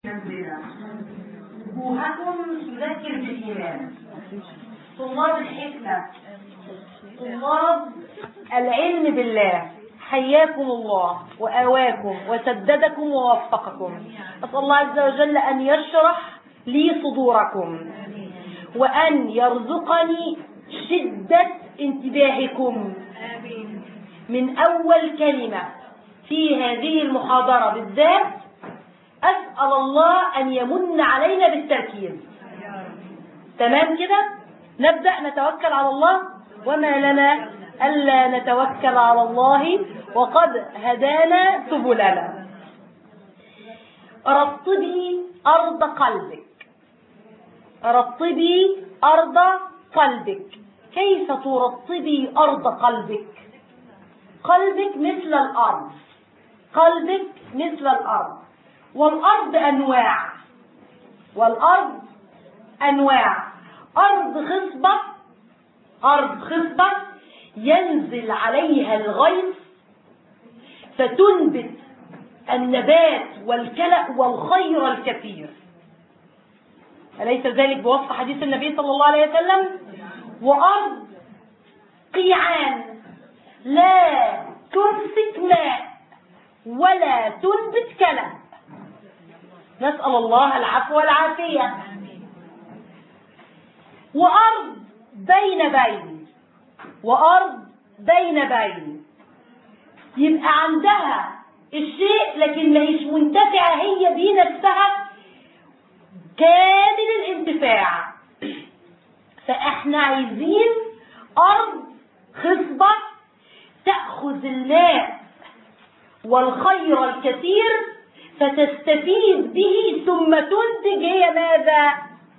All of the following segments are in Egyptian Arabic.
منزلا وجوهكم تذكر بالإيمان طلاب الحكمة طلاب العلم بالله حياكم الله وآواكم وسددكم ووفقكم أسأل الله عز وجل أن يشرح لي صدوركم وأن يرزقني شدة انتباهكم من أول كلمة في هذه المحاضرة بالذات أسأل الله أن يمن علينا بالتركيز تمام كده نبدأ نتوكل على الله وما لنا ألا نتوكل على الله وقد هدانا سبلنا رطبي أرض قلبك رطبي أرض قلبك كيف ترطبي أرض قلبك قلبك مثل الأرض قلبك مثل الأرض والأرض أنواع والأرض أنواع أرض خصبة أرض خصبة ينزل عليها الغيث فتنبت النبات والكلأ والخير الكثير أليس ذلك بوصف حديث النبي صلى الله عليه وسلم وأرض قيعان لا تمسك ماء ولا تنبت كلأ نسأل الله العفو والعافية وأرض بين بين وأرض بين بين يبقى عندها الشيء لكن ما هيش منتفعة هي بنفسها كامل الانتفاع فاحنا عايزين أرض خصبة تأخذ الماء والخير الكثير فتستفيد به ثم تنتج هي ماذا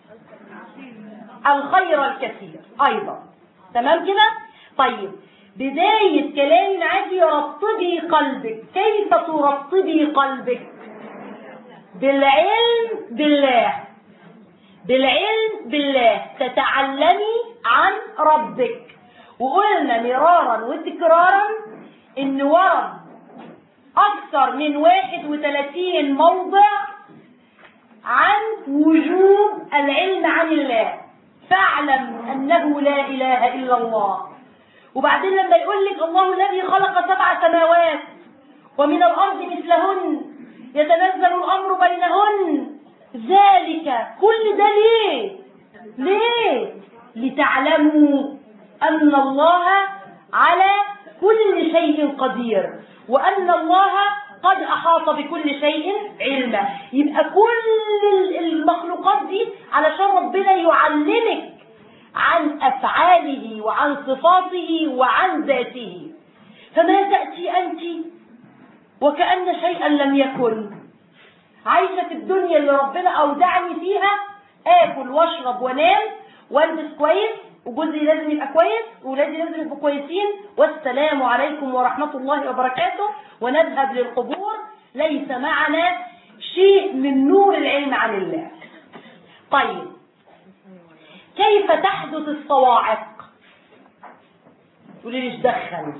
الخير الكثير ايضا تمام كده طيب بداية كلامي معاكي رطبي قلبك كيف ترطبي قلبك بالعلم بالله بالعلم بالله تتعلمي عن ربك وقلنا مرارا وتكرارا ان ورد أكثر من 31 موضع عن وجوب العلم عن الله فاعلم أنه لا إله إلا الله وبعدين لما يقول لك الله الذي خلق سبع سماوات ومن الأرض مثلهن يتنزل الأمر بينهن ذلك كل ده ليه ليه لتعلموا أن الله على كل شيء قدير وأن الله قد أحاط بكل شيء علما يبقى كل المخلوقات دي علشان ربنا يعلمك عن أفعاله وعن صفاته وعن ذاته فما تأتي أنت وكأن شيئا لم يكن عايشة في الدنيا اللي ربنا أودعني فيها آكل واشرب وانام والبس كويس وجوزي لازم يبقى كويس وولادي لازم يبقوا كويسين والسلام عليكم ورحمة الله وبركاته ونذهب للقبور ليس معنا شيء من نور العلم عن الله طيب كيف تحدث الصواعق تقولي ليش دخل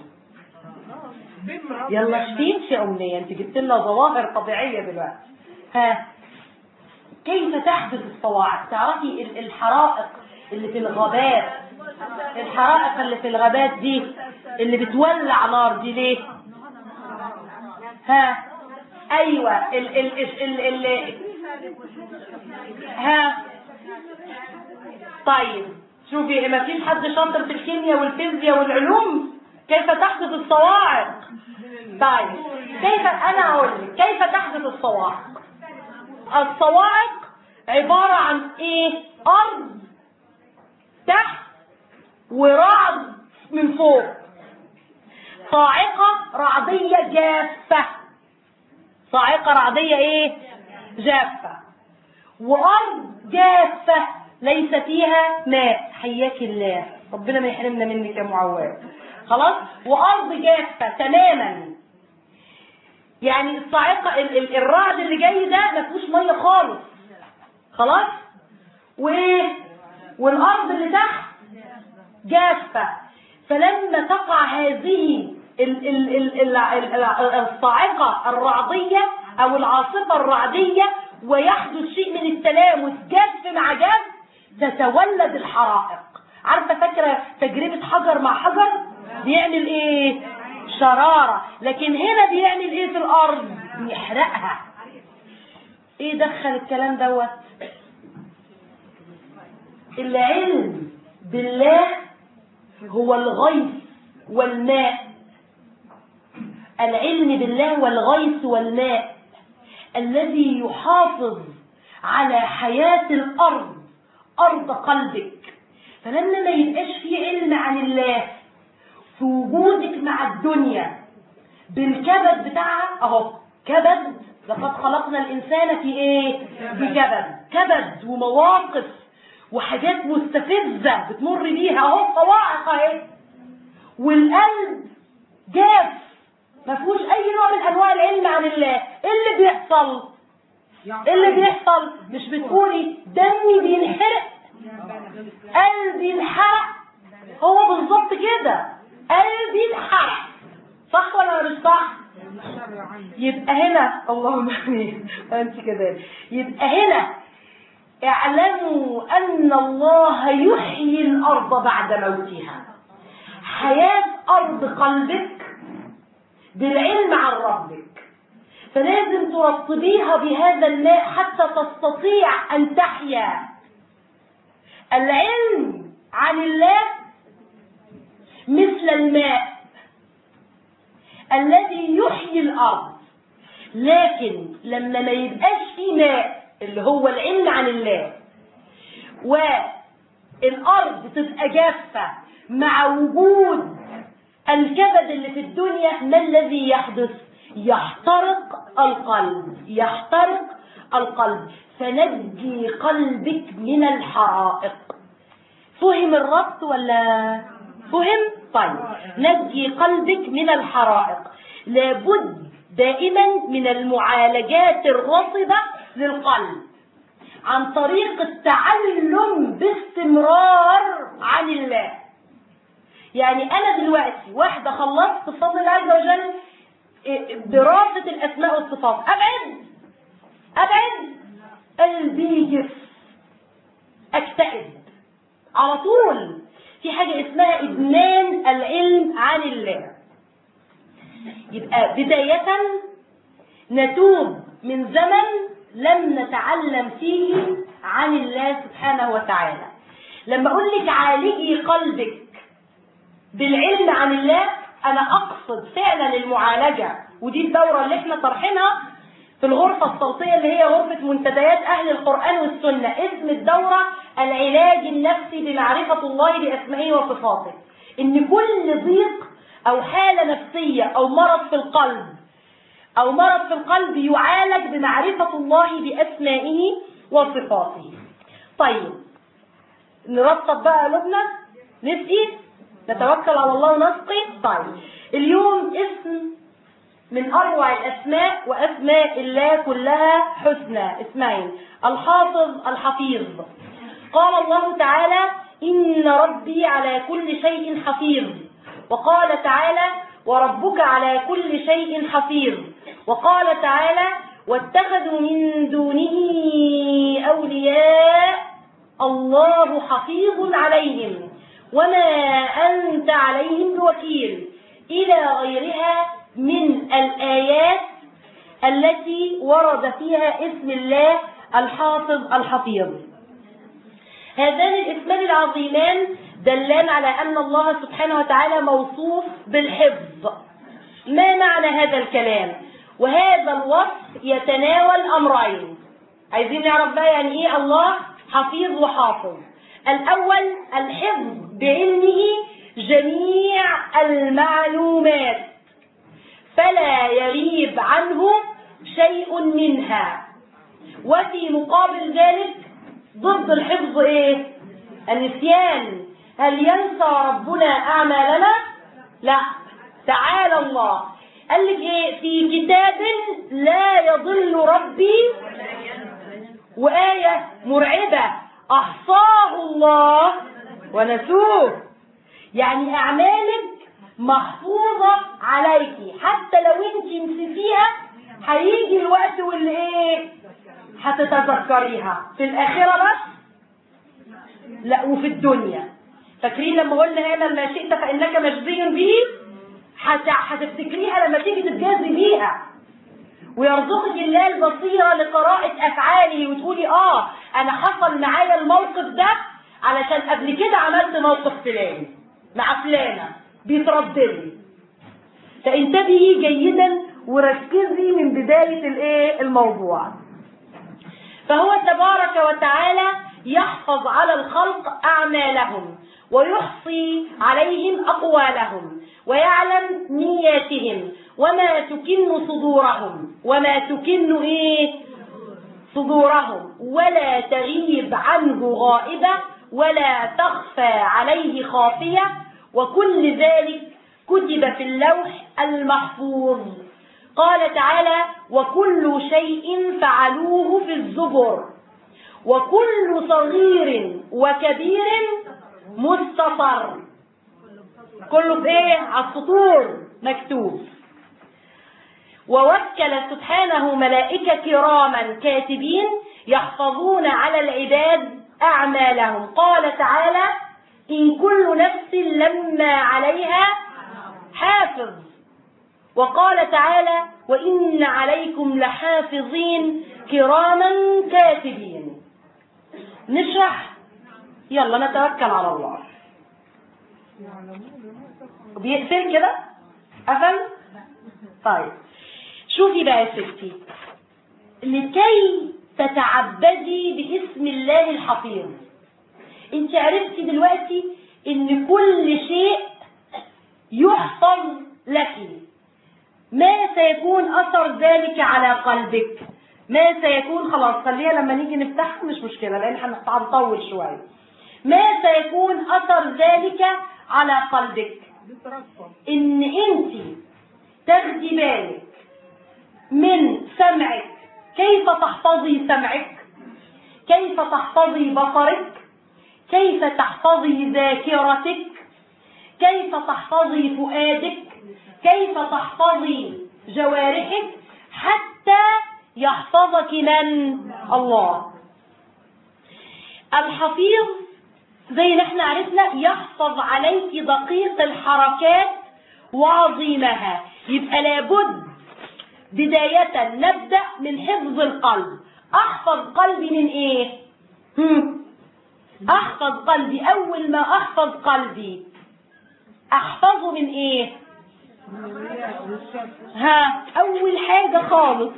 يلا شفيت يا أمنية انت جبت لنا ظواهر طبيعية دلوقتي ها كيف تحدث الصواعق تعرفي الحرائق اللي في الغابات الحرائق اللي في الغابات دي اللي بتولع نار دي ليه ها ايوه ال ال ال ال ال ها طيب شوفي ما فيش حد شاطر في الكيمياء والفيزياء والعلوم كيف تحدث الصواعق طيب كيف انا اقول لك كيف تحدث الصواعق الصواعق عبارة عن ايه ارض تحت ورعد من فوق صاعقة رعدية جافة صاعقة رعدية ايه جافة وارض جافة ليس فيها ماء حياك الله ربنا ما يحرمنا منك يا معواد خلاص وارض جافة تماما يعني الصاعقة ال ال الرعد اللي جاي ده ما فيهوش ميه خالص خلاص وايه والارض اللي تحت جافة فلما تقع هذه ال ال ال ال الصاعقة الرعدية او العاصفة الرعدية ويحدث شيء من التلامس جذب مع جذب تتولد الحرائق عارفة فاكرة تجربة حجر مع حجر بيعمل ايه شرارة لكن هنا بيعمل ايه في الارض بيحرقها ايه دخل الكلام دوت العلم بالله هو الغيث والماء العلم بالله والغيث والماء الذي يحافظ على حياة الأرض أرض قلبك فلما ما يبقاش في علم عن الله في وجودك مع الدنيا بالكبد بتاعها اهو كبد لقد خلقنا الإنسان في ايه بكبد كبد ومواقف وحاجات مستفزة بتمر بيها اهو صواعق اهي والقلب جاف ما فيهوش اي نوع من انواع العلم عن الله ايه اللي بيحصل ايه اللي بيحصل مش بتقولي دمي بينحرق قلبي انحرق هو بالظبط كده قلبي انحرق صح ولا مش صح يبقى هنا اللهم امين انت كذلك يبقى هنا اعلموا ان الله يحيي الارض بعد موتها حياة ارض قلبك بالعلم عن ربك فلازم ترطبيها بهذا الماء حتى تستطيع ان تحيا العلم عن الله مثل الماء الذي يحيي الارض لكن لما ما يبقاش في ماء اللي هو العلم عن الله والارض تبقى جافه مع وجود الكبد اللي في الدنيا ما الذي يحدث يحترق القلب يحترق القلب فنجي قلبك من الحرائق فهم الربط ولا فهم طيب نجي قلبك من الحرائق لابد دائما من المعالجات الرطبة للقلب عن طريق التعلم باستمرار عن الله يعني انا دلوقتي واحدة خلصت بفضل الله عز وجل دراسة الاسماء والصفات ابعد ابعد قلبي يجف اكتئب على طول في حاجة اسمها ادمان العلم عن الله يبقى بداية نتوب من زمن لم نتعلم فيه عن الله سبحانه وتعالى لما اقول لك عالجي قلبك بالعلم عن الله انا اقصد فعلا المعالجة ودي الدورة اللي احنا طرحنا في الغرفة الصوتية اللي هي غرفة منتديات اهل القرآن والسنة اسم الدورة العلاج النفسي بمعرفة الله باسمائه وصفاته ان كل ضيق او حالة نفسية او مرض في القلب او مرض في القلب يعالج بمعرفة الله باسمائه وصفاته طيب نرتب بقى قلوبنا نسقي نتوكل على الله ونسقي طيب اليوم اسم من أروع الأسماء وأسماء الله كلها حسنى اسمين الحافظ الحفيظ قال الله تعالى إن ربي على كل شيء حفيظ وقال تعالى وربك على كل شيء حفيظ وقال تعالى واتخذوا من دونه أولياء الله حفيظ عليهم وما أنت عليهم بوكيل إلى غيرها من الآيات التي ورد فيها اسم الله الحافظ الحفيظ هذان الاسمان العظيمان دلان على أن الله سبحانه وتعالى موصوف بالحفظ ما معنى هذا الكلام وهذا الوصف يتناول أمرين عايزين نعرف بقى يعني إيه الله حفيظ وحافظ الأول الحفظ بعلمه جميع المعلومات فلا يغيب عنه شيء منها وفي مقابل ذلك ضد الحفظ ايه النسيان هل ينسى ربنا اعمالنا لا تعالى الله قال لك ايه في كتاب لا يضل ربي وآية مرعبة أحصاه الله ونسوه يعني أعمالك محفوظة عليكي حتى لو انت نسيتيها هيجي الوقت واللي ايه هتتذكريها في الآخرة بس لا وفي الدنيا فاكرين لما قلنا هنا ما شئت فإنك مجزي به هت- هتفتكريها لما تيجي تتجازي بيها ويرزقك الله البصيرة لقراءة أفعاله وتقولي آه أنا حصل معايا الموقف ده علشان قبل كده عملت موقف فلاني مع فلانة بيترددي فانتبهي جيدا وركزي من بداية الايه الموضوع فهو تبارك وتعالى يحفظ على الخلق أعمالهم ويحصي عليهم أقوالهم ويعلم نياتهم وما تكن صدورهم وما تكن إيه صدورهم ولا تغيب عنه غائبة ولا تخفى عليه خافية وكل ذلك كتب في اللوح المحفوظ قال تعالى وكل شيء فعلوه في الزبر وكل صغير وكبير مستطر كله بايه على السطور مكتوب ووكل سبحانه ملائكة كراما كاتبين يحفظون على العباد أعمالهم قال تعالى إن كل نفس لما عليها حافظ وقال تعالى وإن عليكم لحافظين كراما كاتبين نشرح يلا نتوكل على الله بيقفل كده قفل طيب شوفي بقى يا ستي لكي تتعبدي باسم الله الحفيظ انت عرفتي دلوقتي ان كل شيء يحفظ لك ما سيكون اثر ذلك على قلبك ما سيكون خلاص خليها لما نيجي نفتحها مش مشكله لان هنطول شويه ما سيكون اثر ذلك على قلبك ان انت تاخدي بالك من سمعك كيف تحفظي سمعك كيف تحفظي بصرك كيف تحفظي ذاكرتك كيف تحفظي فؤادك كيف تحفظي جوارحك حتى يحفظك من الله الحفيظ زي ما احنا عرفنا يحفظ عليك دقيق الحركات وعظيمها يبقى لابد بداية نبدأ من حفظ القلب احفظ قلبي من ايه هم. احفظ قلبي اول ما احفظ قلبي احفظه من ايه ها اول حاجة خالص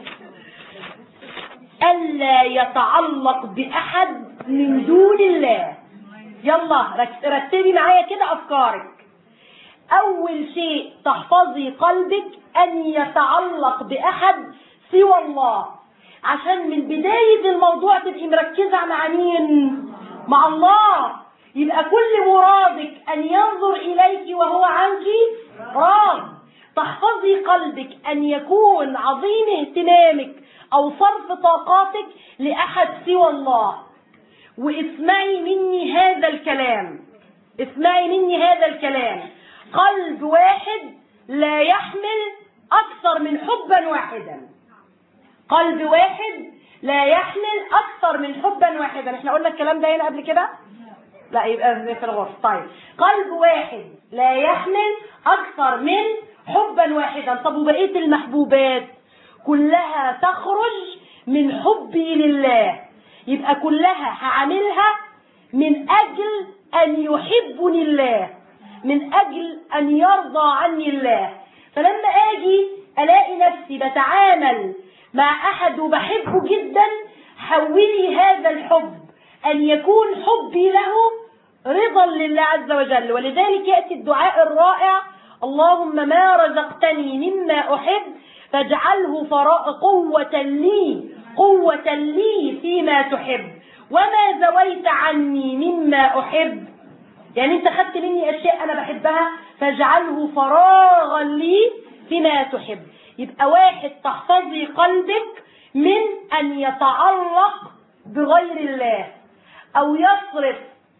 الا يتعلق باحد من دون الله يلا رك- رتبي معايا كده افكارك اول شيء تحفظي قلبك ان يتعلق باحد سوى الله عشان من بداية الموضوع تبقي مركزة مع مين مع الله يبقى كل مرادك ان ينظر اليك وهو عنك راض تحفظي قلبك ان يكون عظيم اهتمامك او صرف طاقاتك لاحد سوى الله واسمعي مني هذا الكلام اسمعي مني هذا الكلام قلب واحد لا يحمل اكثر من حبا واحدا قلب واحد لا يحمل اكثر من حبا واحدا احنا قلنا الكلام ده هنا قبل كده لا يبقى في الغرف طيب قلب واحد لا يحمل اكثر من حبا واحدا طب وبقيه المحبوبات كلها تخرج من حبي لله يبقى كلها هعملها من اجل ان يحبني الله من اجل ان يرضى عني الله فلما اجي الاقي نفسي بتعامل مع احد وبحبه جدا حولي هذا الحب ان يكون حبي له رضا لله عز وجل ولذلك ياتي الدعاء الرائع اللهم ما رزقتني مما احب فاجعله فراء قوة لي قوة لي فيما تحب وما زويت عني مما أحب يعني انت خدت مني اشياء انا بحبها فاجعله فراغا لي فيما تحب يبقى واحد تحفظي قلبك من ان يتعلق بغير الله او يصرف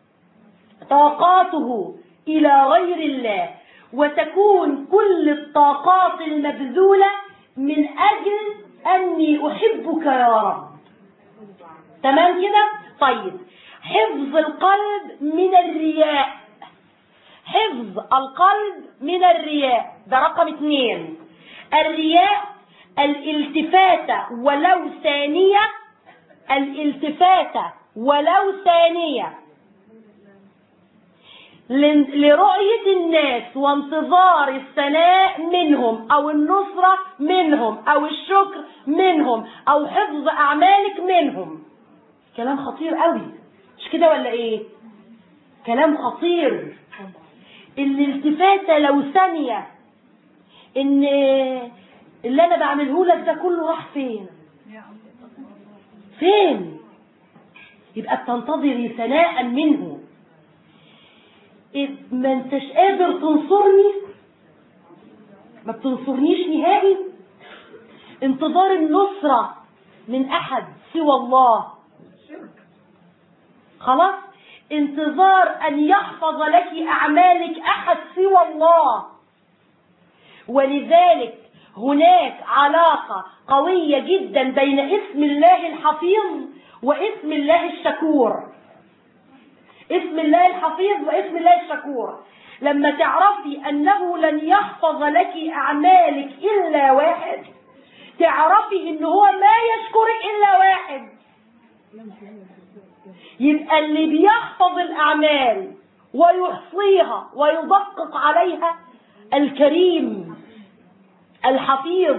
طاقاته الى غير الله وتكون كل الطاقات المبذولة من اجل اني احبك يا رب تمام كده طيب حفظ القلب من الرياء حفظ القلب من الرياء ده رقم اثنين الرياء الالتفاتة ولو ثانية الالتفاتة ولو ثانية لرؤية الناس وانتظار الثناء منهم او النصرة منهم او الشكر منهم او حفظ اعمالك منهم كلام خطير قوي مش كده ولا ايه كلام خطير الالتفاتة لو ثانية ان اللي انا بعمله لك ده كله راح فين فين يبقى بتنتظري ثناء منه إذ ما انتش قادر تنصرني ما بتنصرنيش نهائي انتظار النصرة من احد سوى الله خلاص انتظار ان يحفظ لك اعمالك احد سوى الله ولذلك هناك علاقة قوية جدا بين اسم الله الحفيظ واسم الله الشكور اسم الله الحفيظ واسم الله الشكور لما تعرفي انه لن يحفظ لك اعمالك الا واحد تعرفي ان هو ما يشكرك الا واحد يبقى اللي بيحفظ الاعمال ويحصيها ويدقق عليها الكريم الحفيظ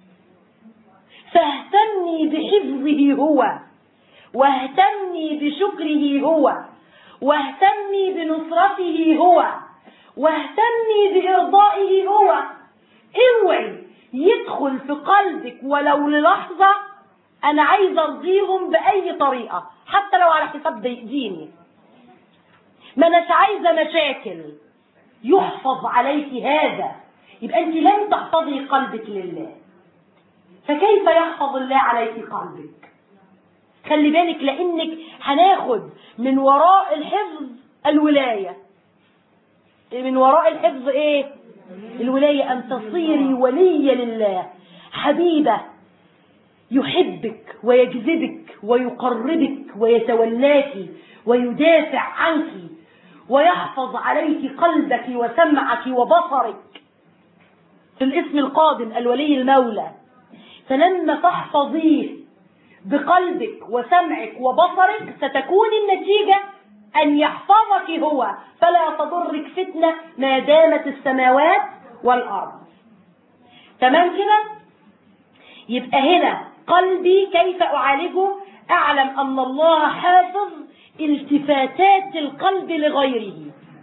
فاهتمي بحفظه هو واهتمي بشكره هو واهتمي بنصرته هو واهتمي بإرضائه هو اوعي يدخل في قلبك ولو للحظة أنا عايزة أرضيهم بأي طريقة حتى لو على حساب ديني ما أناش عايزة مشاكل يحفظ عليك هذا يبقى أنت لن تحفظي قلبك لله فكيف يحفظ الله عليك قلبك خلي بالك لانك هناخد من وراء الحفظ الولاية من وراء الحفظ ايه الولاية ان تصيري ولية لله حبيبة يحبك ويجذبك ويقربك ويتولاك ويدافع عنك ويحفظ عليك قلبك وسمعك وبصرك في الاسم القادم الولي المولى فلما تحفظيه بقلبك وسمعك وبصرك ستكون النتيجة أن يحفظك هو فلا تضرك فتنة ما دامت السماوات والأرض تمام كده يبقى هنا قلبي كيف أعالجه أعلم أن الله حافظ التفاتات القلب لغيره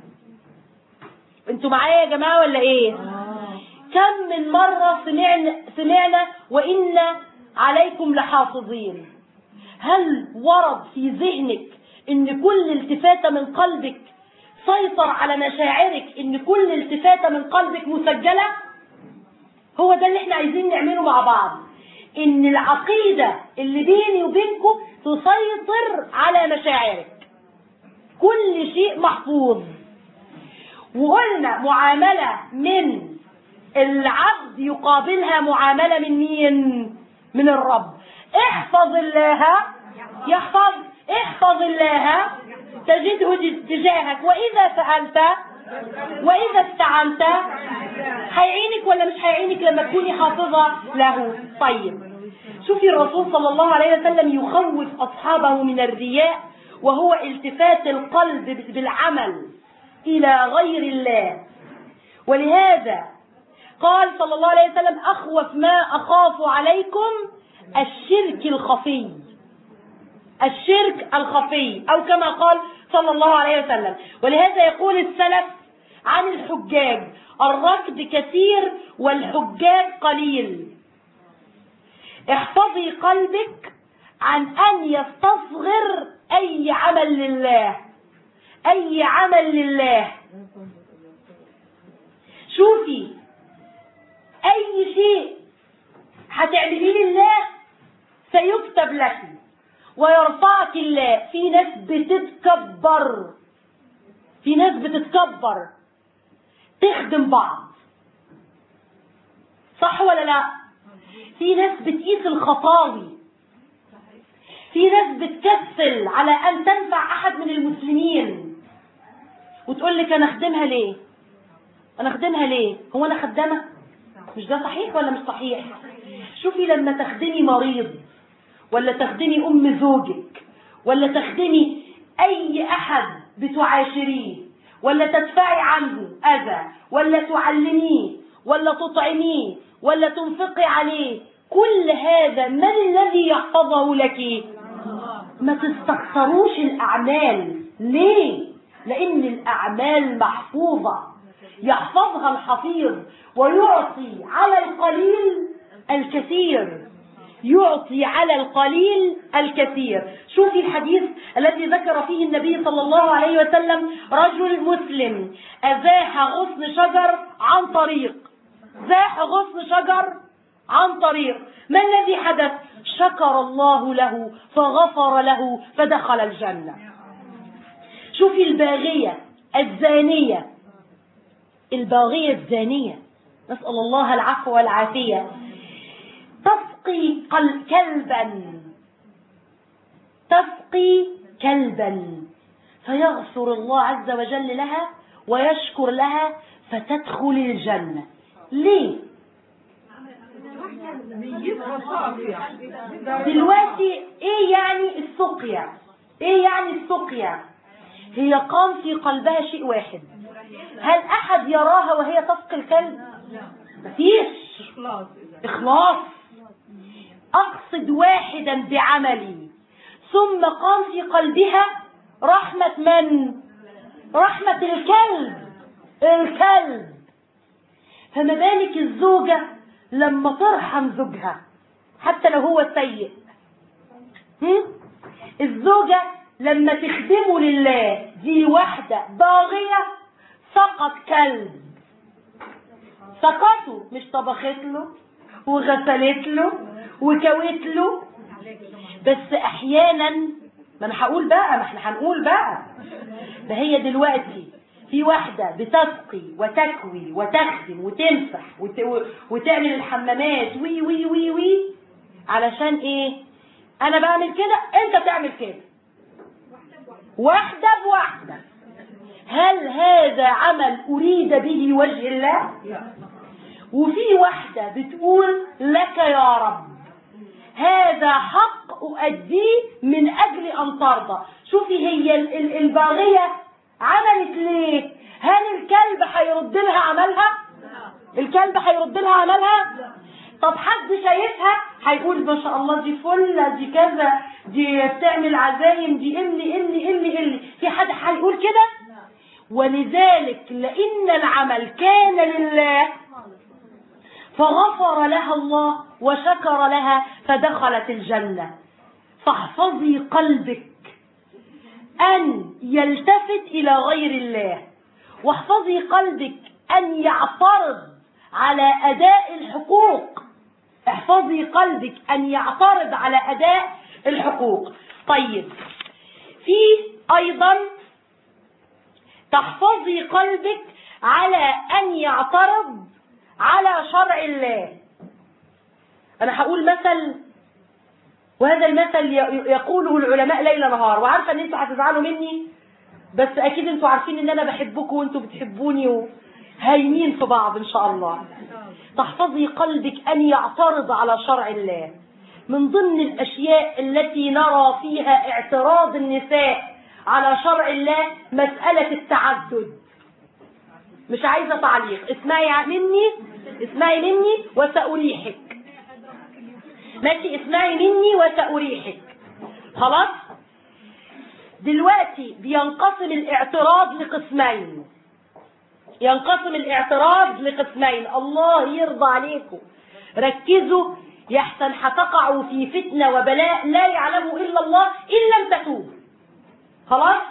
انتوا معايا يا جماعة ولا ايه كم من مرة سمعنا, سمعنا وإن عليكم لحافظين هل ورد في ذهنك ان كل التفاتة من قلبك سيطر على مشاعرك ان كل التفاتة من قلبك مسجلة هو ده اللي احنا عايزين نعمله مع بعض ان العقيدة اللي بيني وبينكم تسيطر على مشاعرك كل شيء محفوظ وقلنا معاملة من العبد يقابلها معاملة من مين من الرب احفظ الله يحفظ احفظ الله تجده تجاهك واذا فعلت واذا استعنت هيعينك ولا مش هيعينك لما تكوني حافظة له طيب شوفي الرسول صلى الله عليه وسلم يخوف اصحابه من الرياء وهو التفات القلب بالعمل الى غير الله ولهذا قال صلى الله عليه وسلم أخوف ما أخاف عليكم الشرك الخفي الشرك الخفي أو كما قال صلى الله عليه وسلم ولهذا يقول السلف عن الحجاج الركض كثير والحجاج قليل احفظي قلبك عن أن يستصغر أي عمل لله أي عمل لله شوفي اي شيء هتعمليه لله سيكتب لك ويرفعك الله في ناس بتتكبر في ناس بتتكبر تخدم بعض صح ولا لا في ناس بتقيس الخطاوي في ناس بتكسل على أن تنفع أحد من المسلمين وتقول لك أنا أخدمها ليه أنا أخدمها ليه هو أنا خدامة مش ده صحيح ولا مش صحيح شوفي لما تخدمي مريض ولا تخدمي أم زوجك ولا تخدمي أي أحد بتعاشريه ولا تدفعي عنه أذى ولا تعلميه ولا تطعميه ولا تنفقي عليه كل هذا من الذي يحفظه لك ما تستخسروش الأعمال ليه لأن الأعمال محفوظة يحفظها الحفيظ ويعطي على القليل الكثير يعطي على القليل الكثير شوفي الحديث الذي ذكر فيه النبي صلى الله عليه وسلم رجل مسلم أزاح غصن شجر عن طريق زاح غصن شجر عن طريق ما الذي حدث شكر الله له فغفر له فدخل الجنة شوفي الباغية الزانية الباغية الزانية نسأل الله العفو والعافية تسقي كلبا تسقي كلبا فيغفر الله عز وجل لها ويشكر لها فتدخل الجنة ليه دلوقتي ايه يعني السقيا ايه يعني السقيا هي قام في قلبها شيء واحد هل احد يراها وهي تسقي الكلب مفيش اخلاص اقصد واحدا بعملي ثم قام في قلبها رحمة من رحمة الكلب الكلب فما بالك الزوجة لما ترحم زوجها حتى لو هو سيء هم؟ الزوجة لما تخدمه لله دي واحدة باغية سقط كلب سقطه مش طبخت له وغسلت له وكوت له بس احيانا ما انا هقول بقى ما احنا هنقول بقى ده هي دلوقتي في واحدة بتسقي وتكوي وتخدم وتمسح وت... وتعمل الحمامات وي وي وي وي علشان ايه انا بعمل كده انت تعمل كده واحدة بواحدة هل هذا عمل اريد به وجه الله وفي واحدة بتقول لك يا رب هذا حق أؤديه من أجل أن ترضى شوفي هي الباغية عملت ليه هل الكلب هيرد لها عملها الكلب هيرد لها عملها طب حد شايفها هيقول ما شاء الله دي فلة دي كذا دي بتعمل عزايم دي إلي إلي إلي إلي في حد هيقول كده ولذلك لأن العمل كان لله فغفر لها الله وشكر لها فدخلت الجنة فاحفظي قلبك أن يلتفت إلى غير الله واحفظي قلبك أن يعترض على أداء الحقوق احفظي قلبك أن يعترض على أداء الحقوق طيب في أيضا تحفظي قلبك على أن يعترض على شرع الله أنا هقول مثل وهذا المثل يقوله العلماء ليل نهار وعارفة ان انتوا هتزعلوا مني بس اكيد انتوا عارفين ان انا بحبكم وانتوا بتحبوني وهايمين في بعض ان شاء الله تحفظي قلبك ان يعترض على شرع الله من ضمن الاشياء التي نرى فيها اعتراض النساء على شرع الله مسألة التعدد مش عايزة تعليق اسمعي مني اسمعي مني وسأريحك ماشي اسمعي مني وسأريحك خلاص دلوقتي بينقسم الاعتراض لقسمين ينقسم الاعتراض لقسمين الله يرضى عليكم ركزوا يحسن هتقعوا في فتنة وبلاء لا يعلمه إلا الله إن لم تتوبوا خلاص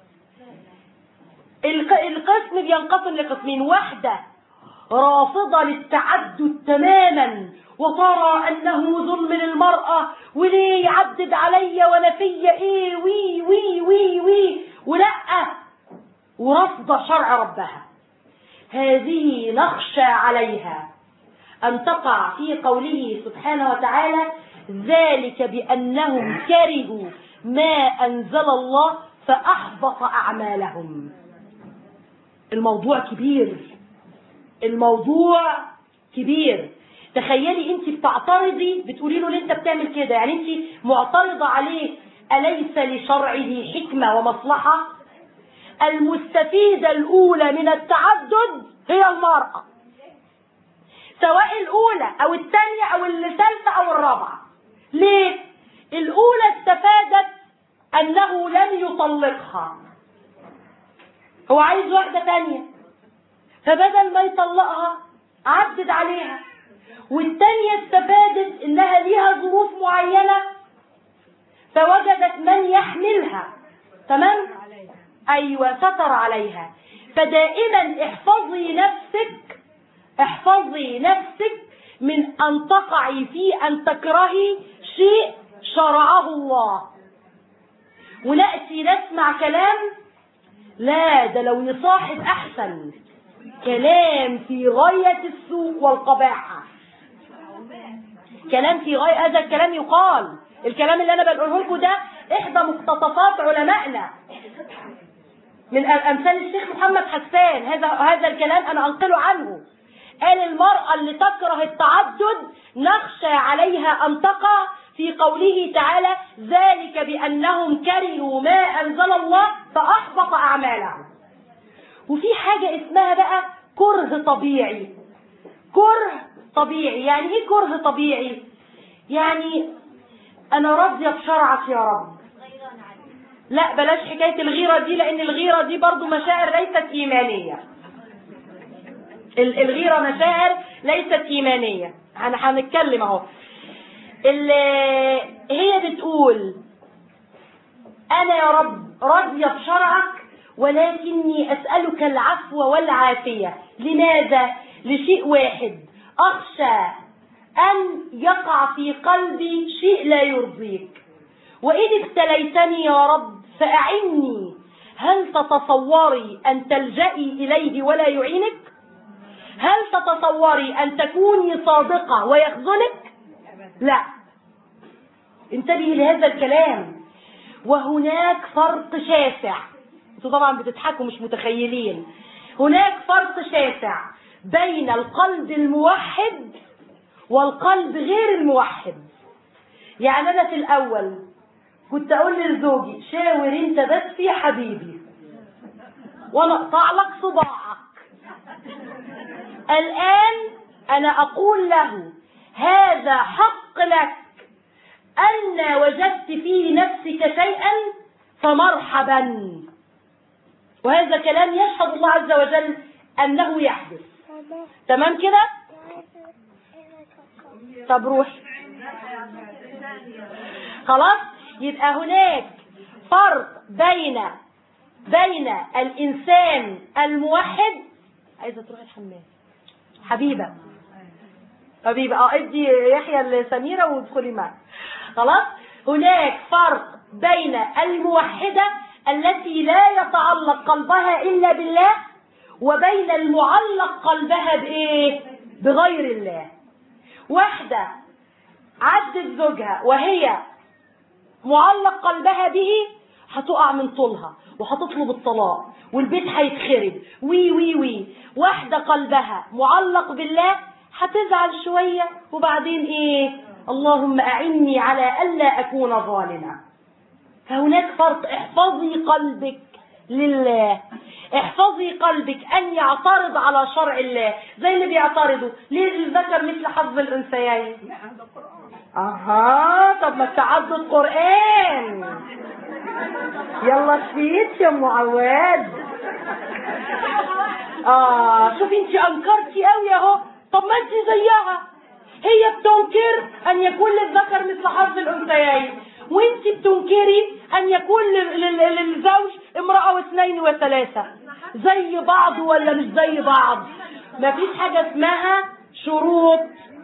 القسم بينقسم لقسمين واحدة رافضة للتعدد تماما وترى أنه ظلم للمرأة وليه يعدد عليا وأنا فيا إيه وي وي وي وي ولا ورفض شرع ربها هذه نخشى عليها أن تقع في قوله سبحانه وتعالى ذلك بأنهم كرهوا ما أنزل الله فأحبط أعمالهم الموضوع كبير الموضوع كبير تخيلي انت بتعترضي بتقولي له ليه انت بتعمل كده يعني انت معترضة عليه أليس لشرعه حكمة ومصلحة المستفيدة الأولى من التعدد هي المرأة سواء الأولى أو الثانية أو الثالثة أو الرابعة ليه؟ الأولى استفادت أنه لم يطلقها هو عايز واحدة تانية فبدل ما يطلقها عدد عليها والتانية استفادت انها ليها ظروف معينة فوجدت من يحملها تمام ايوه ستر عليها فدائما احفظي نفسك احفظي نفسك من ان تقعي في ان تكرهي شيء شرعه الله ونأتي نسمع كلام لا ده لو يصاحب احسن كلام في غاية السوء والقباحة كلام في غاية هذا الكلام يقال الكلام اللي انا بقوله لكم ده احدى مقتطفات علمائنا من امثال الشيخ محمد حسان هذا هذا الكلام انا انقله عنه قال المرأة اللي تكره التعدد نخشى عليها ان تقع في قوله تعالى ذلك بانهم كرهوا ما انزل الله فاحبط اعمالهم وفي حاجة اسمها بقى كره طبيعي كره طبيعي يعني ايه كره طبيعي يعني انا راضية بشرعك يا رب لا بلاش حكاية الغيرة دي لان الغيرة دي برضو مشاعر ليست ايمانية الغيرة مشاعر ليست ايمانية هنتكلم اهو هي بتقول انا يا رب راضية بشرعك ولكني أسألك العفو والعافية لماذا؟ لشيء واحد أخشى أن يقع في قلبي شيء لا يرضيك وإن ابتليتني يا رب فأعني هل تتصوري أن تلجئي إليه ولا يعينك؟ هل تتصوري أن تكوني صادقة ويخذلك؟ لا انتبهي لهذا الكلام وهناك فرق شاسع انتوا طبعا بتضحكوا مش متخيلين هناك فرق شاسع بين القلب الموحد والقلب غير الموحد يعني انا في الاول كنت اقول لزوجي شاور انت بس يا حبيبي وانا اقطع لك صباعك الان انا اقول له هذا حق لك ان وجدت في نفسك شيئا فمرحبا وهذا كلام يشهد الله عز وجل أنه يحدث تمام كده طب روح خلاص يبقى هناك فرق بين بين الإنسان الموحد عايزة تروح الحمام حبيبة حبيبة اه ادي يحيى لسميرة وادخلي معي خلاص هناك فرق بين الموحدة التي لا يتعلق قلبها إلا بالله وبين المعلق قلبها بإيه بغير الله واحدة عدت زوجها وهي معلق قلبها به هتقع من طولها وهتطلب الطلاق والبيت هيتخرب وي وي وي واحدة قلبها معلق بالله هتزعل شوية وبعدين ايه اللهم اعني على الا اكون ظالما فهناك فرق احفظي قلبك لله احفظي قلبك ان يعترض على شرع الله زي اللي بيعترضوا ليه الذكر مثل حظ الانثيين اها طب ما التعدد قران يلا شفيت يا ام عواد اه شوفي انت انكرتي قوي اهو طب ما انت زيها هي بتنكر ان يكون للذكر مثل حظ الانثيين وانت بتنكري ان يكون للزوج امرأة واثنين وثلاثة زي بعض ولا مش زي بعض مفيش حاجة اسمها شروط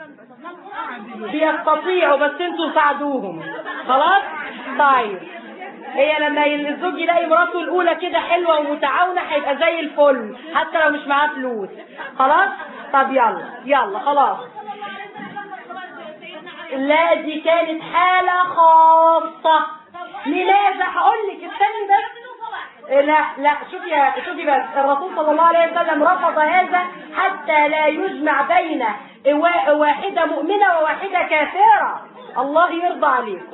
بيستطيعوا بس انتوا ساعدوهم خلاص طيب هي لما الزوج يلاقي مراته الاولى كده حلوه ومتعاونه هيبقى زي الفل حتى لو مش معاه فلوس خلاص طب يلا يلا خلاص لا دي كانت حالة خاصة لماذا هقول لك استني بس لا لا شوفي يا شوفي بس الرسول صلى الله عليه وسلم رفض هذا حتى لا يجمع بين وا- واحدة مؤمنة وواحدة كافرة الله يرضى عليكم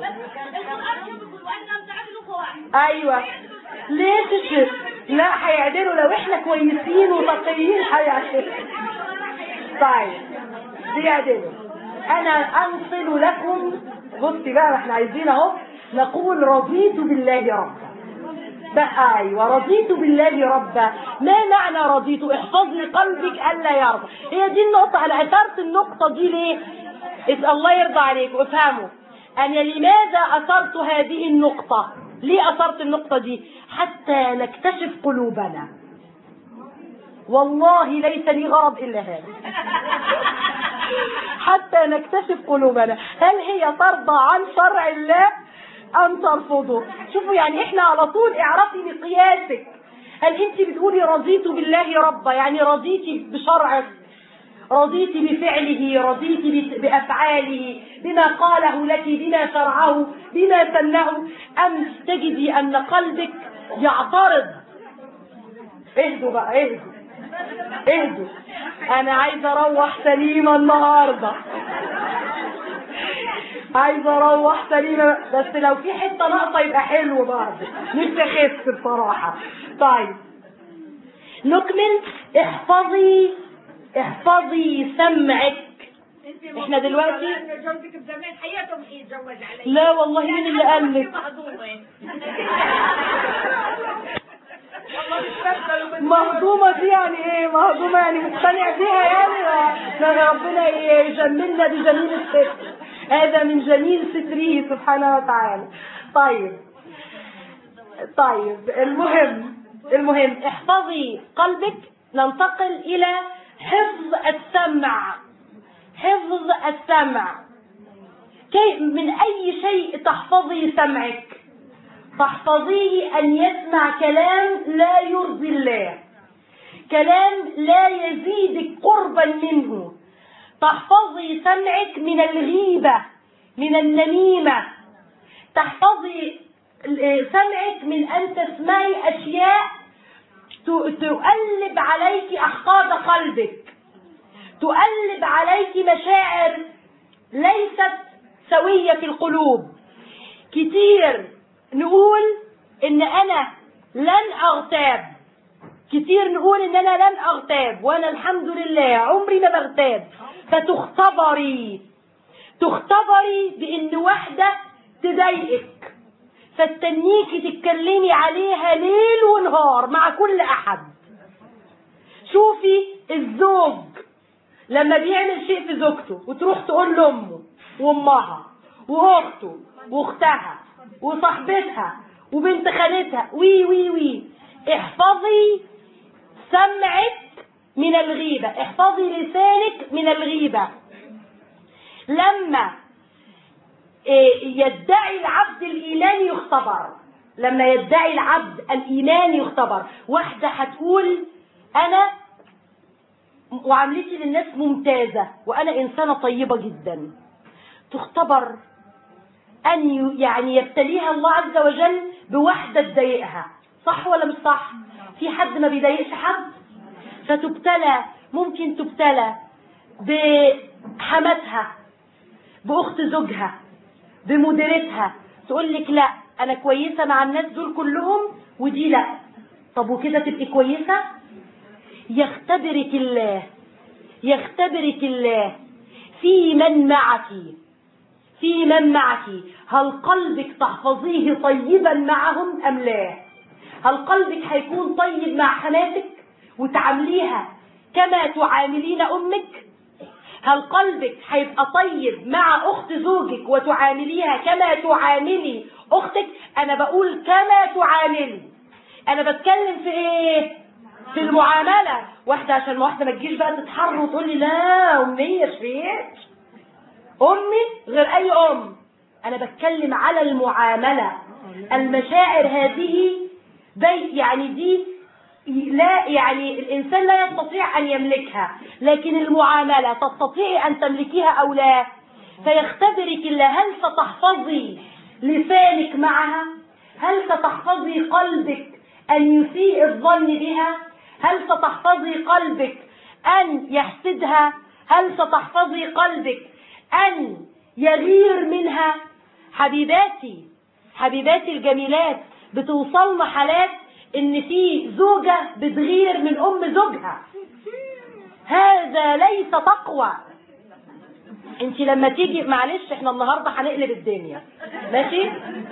ايوه ليه تشرب لا هيعدلوا لو احنا كويسين وتقيين هيعدلوا طيب بيعدلوا انا انصل لكم بصي بقى احنا عايزين اهو نقول رضيت بالله ربا بقى ايوه رضيت بالله ربا ما معنى رضيت احفظ لي قلبك الا يرضى هي دي النقطه انا اثرت النقطه دي ليه إذ الله يرضى عليكم افهموا انا لماذا اثرت هذه النقطه ليه اثرت النقطه دي حتى نكتشف قلوبنا والله ليس لي غرض الا هذا حتى نكتشف قلوبنا هل هي ترضى عن شرع الله ام ترفضه شوفوا يعني احنا على طول اعرفي مقياسك هل انت بتقولي رضيت بالله ربا يعني رضيتي بشرعه رضيت بفعله رضيت بت- بافعاله بما قاله لك بما شرعه بما سنه ام تجدي ان قلبك يعترض اهدوا بقى اهدوا اهدوا انا عايزه اروح سليمه النهارده عايزه اروح سليمه بس لو في حته ناقصه يبقى حلو برضه نفسي اخس بصراحه طيب نكمل احفظي احفظي سمعك احنا دلوقتي جوزك بزمان حياتهم يتزوج علي لا والله مين اللي قال لك مهضومة مهضومة دي يعني ايه مهضومة يعني مقتنع بيها يعني ما ربنا يجملنا بجميل الستر هذا من جميل ستره سبحانه وتعالى طيب طيب المهم المهم احفظي قلبك ننتقل الى حفظ السمع حفظ السمع كي من اي شيء تحفظي سمعك تحفظيه أن يسمع كلام لا يرضي الله كلام لا يزيدك قربا منه تحفظي سمعك من الغيبة من النميمة تحفظي سمعك من أن تسمعي أشياء ت- تقلب عليك أحقاد قلبك تقلب عليك مشاعر ليست سوية في القلوب كتير نقول ان انا لن اغتاب كتير نقول ان انا لن اغتاب وانا الحمد لله عمري ما بغتاب فتختبري تختبري بان واحدة تضايقك فاستنيكي تتكلمي عليها ليل ونهار مع كل احد شوفي الزوج لما بيعمل شيء في زوجته وتروح تقول لامه وامها واخته واختها وصاحبتها وبنت خالتها وي وي وي احفظي سمعك من الغيبة احفظي لسانك من الغيبة لما إيه، يدعي العبد الإيمان يختبر لما يدعي العبد الإيمان يختبر واحدة هتقول أنا وعملتي للناس ممتازة وأنا إنسانة طيبة جدا تختبر أن ي- يعني يبتليها الله عز وجل بوحدة تضايقها صح ولا مش صح في حد ما بيضايقش حد فتبتلى ممكن تبتلى بحماتها بأخت زوجها بمديرتها تقول لك لا أنا كويسة مع الناس دول كلهم ودي لا طب وكده تبقي كويسة يختبرك الله يختبرك الله في من معك في من معك هل قلبك تحفظيه طيبا معهم أم لا هل قلبك هيكون طيب مع حماتك وتعامليها كما تعاملين أمك هل قلبك هيبقى طيب مع أخت زوجك وتعامليها كما تعاملي أختك أنا بقول كما تعاملي أنا بتكلم في إيه في المعاملة واحدة عشان واحدة ما تجيش بقى تتحر وتقول لي لا أمية شفيت أمي غير أي أم أنا بتكلم على المعاملة المشاعر هذه بي يعني دي لا يعني الإنسان لا يستطيع أن يملكها لكن المعاملة تستطيع أن تملكيها أو لا فيختبرك الله هل ستحفظي لسانك معها هل ستحفظي قلبك أن يسيء الظن بها هل ستحفظي قلبك أن يحسدها هل ستحفظي قلبك أن يغير منها حبيباتي حبيباتي الجميلات بتوصلنا حالات ان في زوجة بتغير من ام زوجها هذا ليس تقوى انت لما تيجي معلش احنا النهارده هنقلب الدنيا ماشي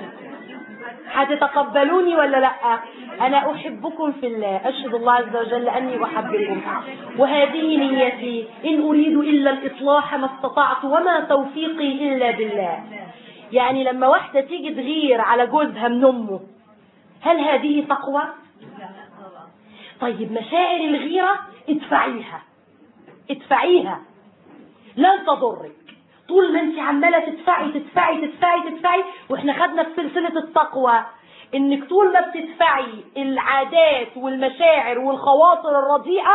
هتتقبلوني ولا لا انا احبكم في الله اشهد الله عز وجل اني احبكم وهذه نيتي ان اريد الا الاصلاح ما استطعت وما توفيقي الا بالله يعني لما واحده تيجي تغير على جوزها من امه هل هذه تقوى طيب مشاعر الغيره ادفعيها ادفعيها لن تضرك طول ما انت عماله تدفعي تدفعي تدفعي تدفعي واحنا خدنا في سلسله التقوى انك طول ما بتدفعي العادات والمشاعر والخواطر الرديئه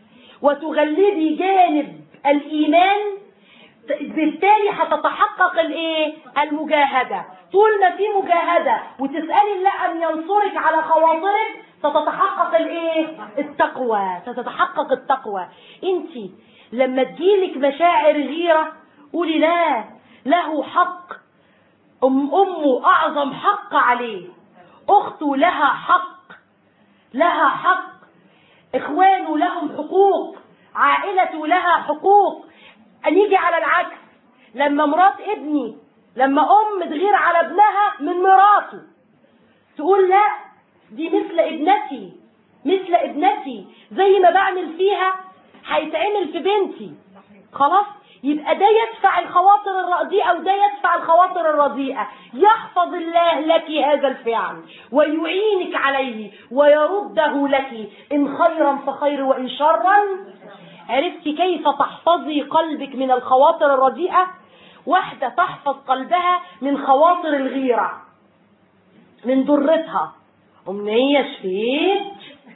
وتغلبي جانب الايمان بالتالي هتتحقق الايه المجاهده طول ما في مجاهده وتسالي الله ان ينصرك على خواطرك ستتحقق الايه التقوى ستتحقق التقوى انت لما تجيلك مشاعر غيره قولي لا له حق أم أمه أعظم حق عليه أخته لها حق لها حق إخوانه لهم حقوق عائلته لها حقوق نيجي على العكس لما مرات ابني لما أم تغير على ابنها من مراته تقول لا دي مثل ابنتي مثل ابنتي زي ما بعمل فيها هيتعمل في بنتي خلاص يبقى ده يدفع الخواطر الرديئة وده يدفع الخواطر الرديئة يحفظ الله لك هذا الفعل ويعينك عليه ويرده لك إن خيرا فخير وإن شرا عرفت كيف تحفظي قلبك من الخواطر الرديئة واحدة تحفظ قلبها من خواطر الغيرة من ضرتها أمنية شفيت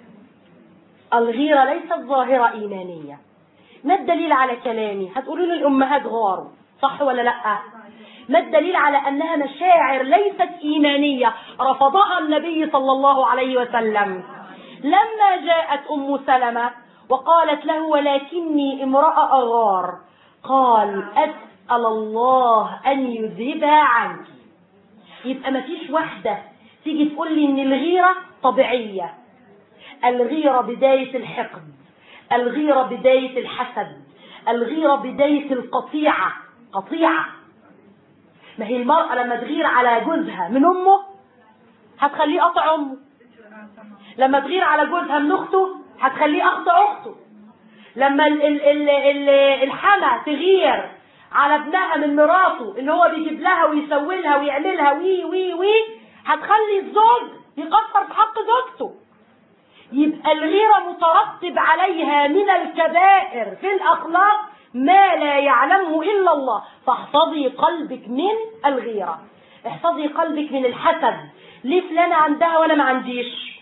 الغيرة ليست ظاهرة إيمانية ما الدليل على كلامي هتقولوا لي الامهات غاروا صح ولا لا ما الدليل على انها مشاعر ليست ايمانيه رفضها النبي صلى الله عليه وسلم لما جاءت ام سلمه وقالت له ولكني امراه اغار قال اسال الله ان يذهبها عنك يبقى ما فيش واحده تيجي تقول لي ان الغيره طبيعيه الغيره بدايه الحقد الغيرة بداية الحسد الغيرة بداية القطيعة قطيعة ما هي المرأة لما تغير على جوزها من أمه هتخليه قطع أمه لما تغير على جوزها من أخته هتخليه أخطأ أخته لما ال ال ال ال الحما تغير على ابنها من مراته ان هو بيجيب لها ويسوي لها ويعملها وي وي وي هتخلي الزوج يقصر في حق زوجته يبقى الغيرة مترتب عليها من الكبائر في الأخلاق ما لا يعلمه إلا الله فاحفظي قلبك من الغيرة احفظي قلبك من الحسد ليه فلانة عندها وأنا ما عنديش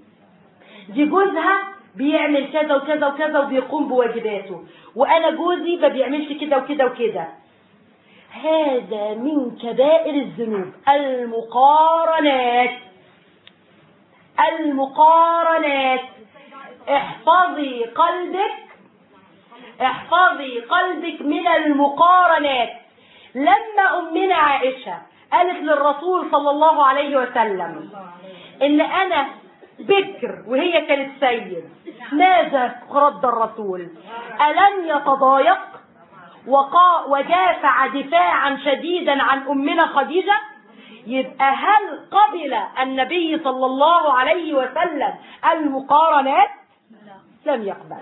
دي جوزها بيعمل كذا وكذا وكذا وبيقوم بواجباته وأنا جوزي ما بيعملش كده وكده وكده هذا من كبائر الذنوب المقارنات المقارنات احفظي قلبك احفظي قلبك من المقارنات لما أمنا عائشة قالت للرسول صلى الله عليه وسلم إن أنا بكر وهي كانت سيد ماذا رد الرسول ألم يتضايق وقا ودافع دفاعا شديدا عن أمنا خديجة يبقى هل قبل النبي صلى الله عليه وسلم المقارنات لم يقبل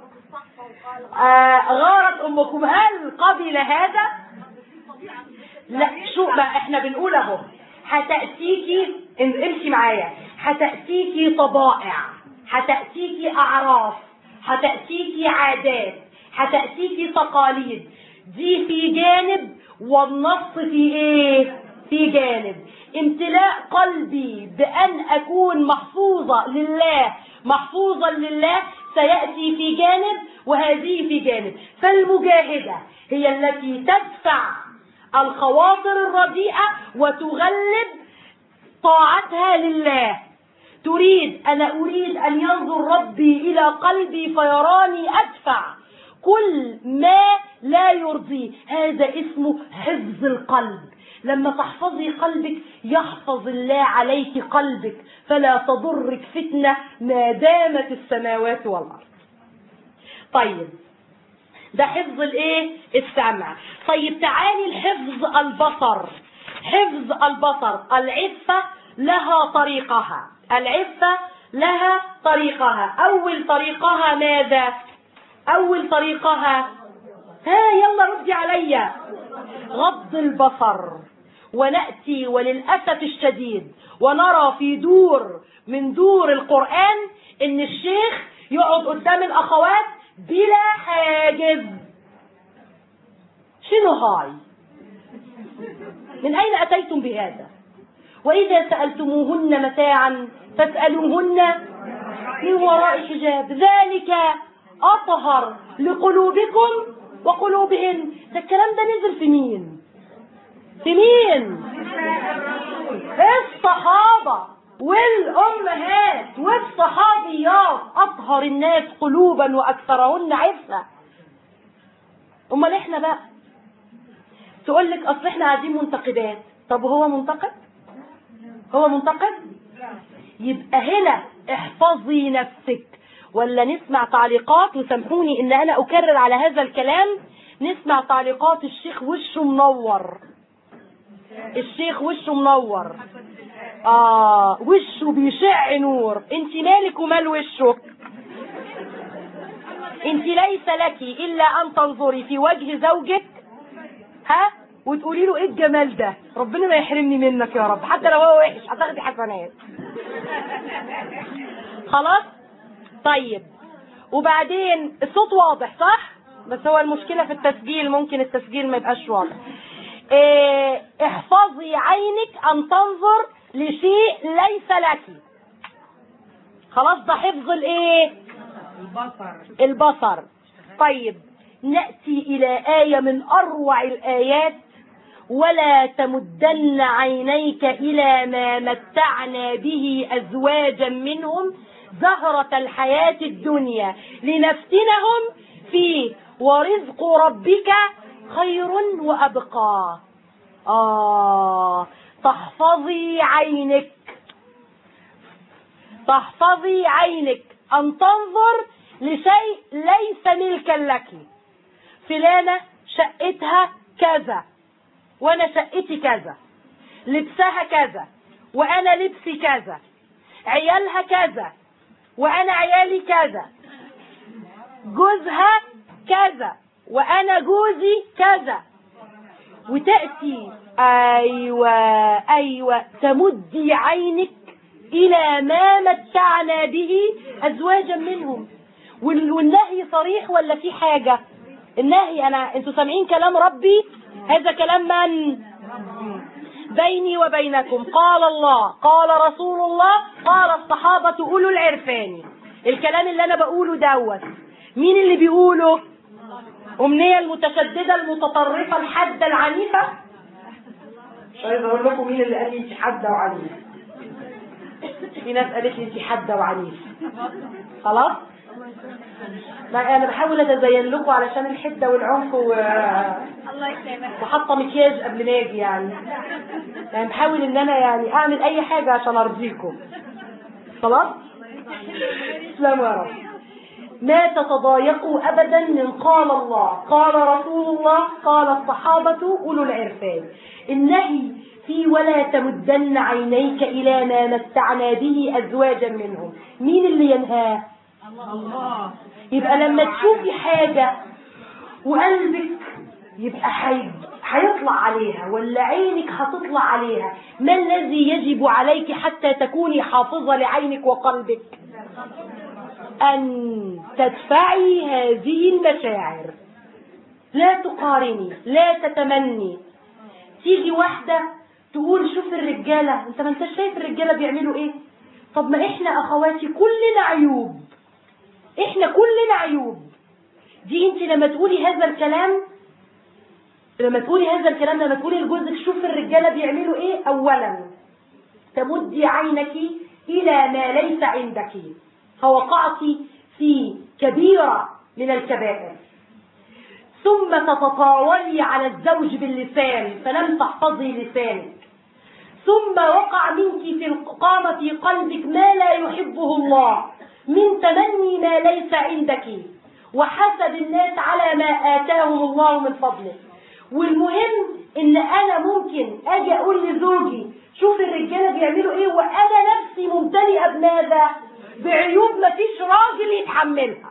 آه غارت امكم هل قبل هذا لا شو ما احنا بنقول اهو هتاتيكي امشي معايا هتاتيكي طبائع هتاتيكي اعراف هتاتيكي عادات هتاتيكي تقاليد دي في جانب والنص في ايه في جانب امتلاء قلبي بأن أكون محفوظة لله محفوظا لله سيأتي في جانب وهذه في جانب فالمجاهدة هي التي تدفع الخواطر الرديئة وتغلب طاعتها لله تريد أنا أريد أن ينظر ربي إلى قلبي فيراني أدفع كل ما لا يرضيه هذا اسمه حفظ القلب لما تحفظي قلبك يحفظ الله عليك قلبك فلا تضرك فتنة ما دامت السماوات والأرض طيب ده حفظ الايه السمع طيب تعالي الحفظ البصر حفظ البصر العفة لها طريقها العفة لها طريقها اول طريقها ماذا اول طريقها ها يلا ردي عليا غض البصر ونأتي وللأسف الشديد ونرى في دور من دور القرآن ان الشيخ يقعد قدام الاخوات بلا حاجز شنو هاي من اين اتيتم بهذا واذا سألتموهن متاعا فاسألوهن من وراء حجاب ذلك اطهر لقلوبكم وقلوبهن ده الكلام ده نزل في مين في مين الصحابة والأمهات والصحابيات أطهر الناس قلوبا وأكثرهن عفة أمال إحنا بقى تقول لك أصل إحنا قاعدين منتقدات طب هو منتقد هو منتقد يبقى هنا احفظي نفسك ولا نسمع تعليقات وسامحوني ان انا اكرر على هذا الكلام نسمع تعليقات الشيخ وشه منور الشيخ وشه منور اه وشه بيشع نور انت مالك ومال وشه انت ليس لك الا ان تنظري في وجه زوجك ها وتقولي له ايه الجمال ده ربنا ما يحرمني منك يا رب حتى لو هو وحش هتاخدي حسنات خلاص طيب وبعدين الصوت واضح صح بس هو المشكلة في التسجيل ممكن التسجيل ما يبقاش واضح إيه احفظي عينك ان تنظر لشيء ليس لك خلاص ده حفظ الايه البصر البصر طيب نأتي إلى آية من أروع الآيات ولا تمدن عينيك إلى ما متعنا به أزواجا منهم زهرة الحياة الدنيا لنفتنهم فيه ورزق ربك خير وأبقى آه تحفظي عينك تحفظي عينك أن تنظر لشيء ليس ملكا لك فلانة شقتها كذا وانا شقتي كذا لبسها كذا وانا لبسي كذا عيالها كذا وانا عيالي كذا جوزها كذا وانا جوزي كذا وتأتي ايوه ايوه تمدي عينك الى ما متعنا به ازواجا منهم وال- والنهي صريح ولا في حاجة النهي انا انتوا سامعين كلام ربي هذا كلام من بيني وبينكم قال الله قال رسول الله قال الصحابة أولو العرفان الكلام اللي أنا بقوله دوت مين اللي بيقوله أمنية المتشددة المتطرفة الحادة العنيفة مش عايز أقول لكم مين اللي قال لي أنت حادة وعنيفة في ناس قالت لي أنت حادة وعنيفة خلاص لا انا بحاول اتزين لكم علشان الحده والعنف و... الله يسلمك وحاطه مكياج قبل ما اجي يعني يعني بحاول ان انا يعني اعمل اي حاجه عشان ارضيكم خلاص تسلموا يا رب ما تتضايقوا ابدا من قال الله قال رسول الله قال الصحابه اولو العرفان النهي في ولا تمدن عينيك الى ما متعنا به ازواجا منهم مين اللي ينهاه الله يبقى لما تشوفي حاجة وقلبك يبقى حي... هيطلع عليها ولا عينك هتطلع عليها ما الذي يجب عليك حتى تكوني حافظة لعينك وقلبك أن تدفعي هذه المشاعر لا تقارني لا تتمني تيجي واحدة تقول شوف الرجالة انت ما انت شايف الرجالة بيعملوا ايه طب ما احنا اخواتي كلنا عيوب احنا كلنا عيوب دي انت لما تقولي هذا الكلام لما تقولي هذا الكلام لما تقولي لجوزك شوف الرجالة بيعملوا ايه اولا تمدي عينك الى ما ليس عندك فوقعت في كبيرة من الكبائر ثم تتطاولي على الزوج باللسان فلم تحفظي لسانك ثم وقع منك في القامة في قلبك ما لا يحبه الله من تمني ما ليس عندك وحسب الناس على ما آتاهم الله من فضله والمهم ان انا ممكن اجي اقول لزوجي شوف الرجاله بيعملوا ايه وانا نفسي ممتلئه بماذا بعيوب مفيش راجل يتحملها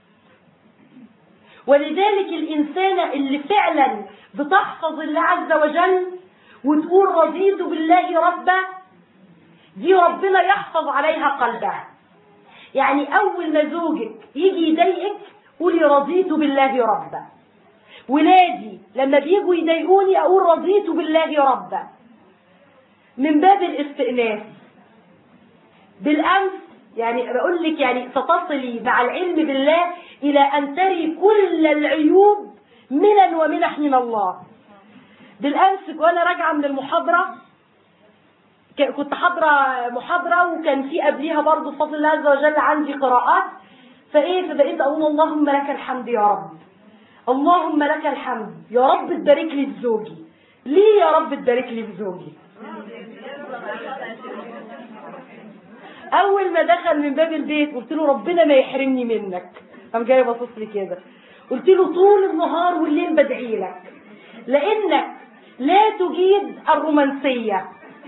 ولذلك الإنسانة اللي فعلا بتحفظ الله عز وجل وتقول رضيت بالله ربا دي ربنا يحفظ عليها قلبها يعني أول ما زوجك يجي يضايقك قولي رضيت بالله ربا ولادي لما بيجوا يضايقوني أقول رضيت بالله ربا من باب الاستئناس بالأمس يعني بقول لك يعني ستصلي مع العلم بالله إلى أن تري كل العيوب منا ومنح من الله بالأمس وأنا راجعة من المحاضرة ك- كنت حاضرة محاضرة وكان في قبليها برضه بفضل الله عز وجل عندي قراءات فإيه فبقيت أقول اللهم لك الحمد يا رب اللهم لك الحمد يا رب تبارك لي في زوجي ليه يا رب تبارك لي في زوجي اول ما دخل من باب البيت قلت له ربنا ما يحرمني منك قام جاي باصص لي كده قلت له طول النهار والليل بدعي لك لانك لا تجيد الرومانسيه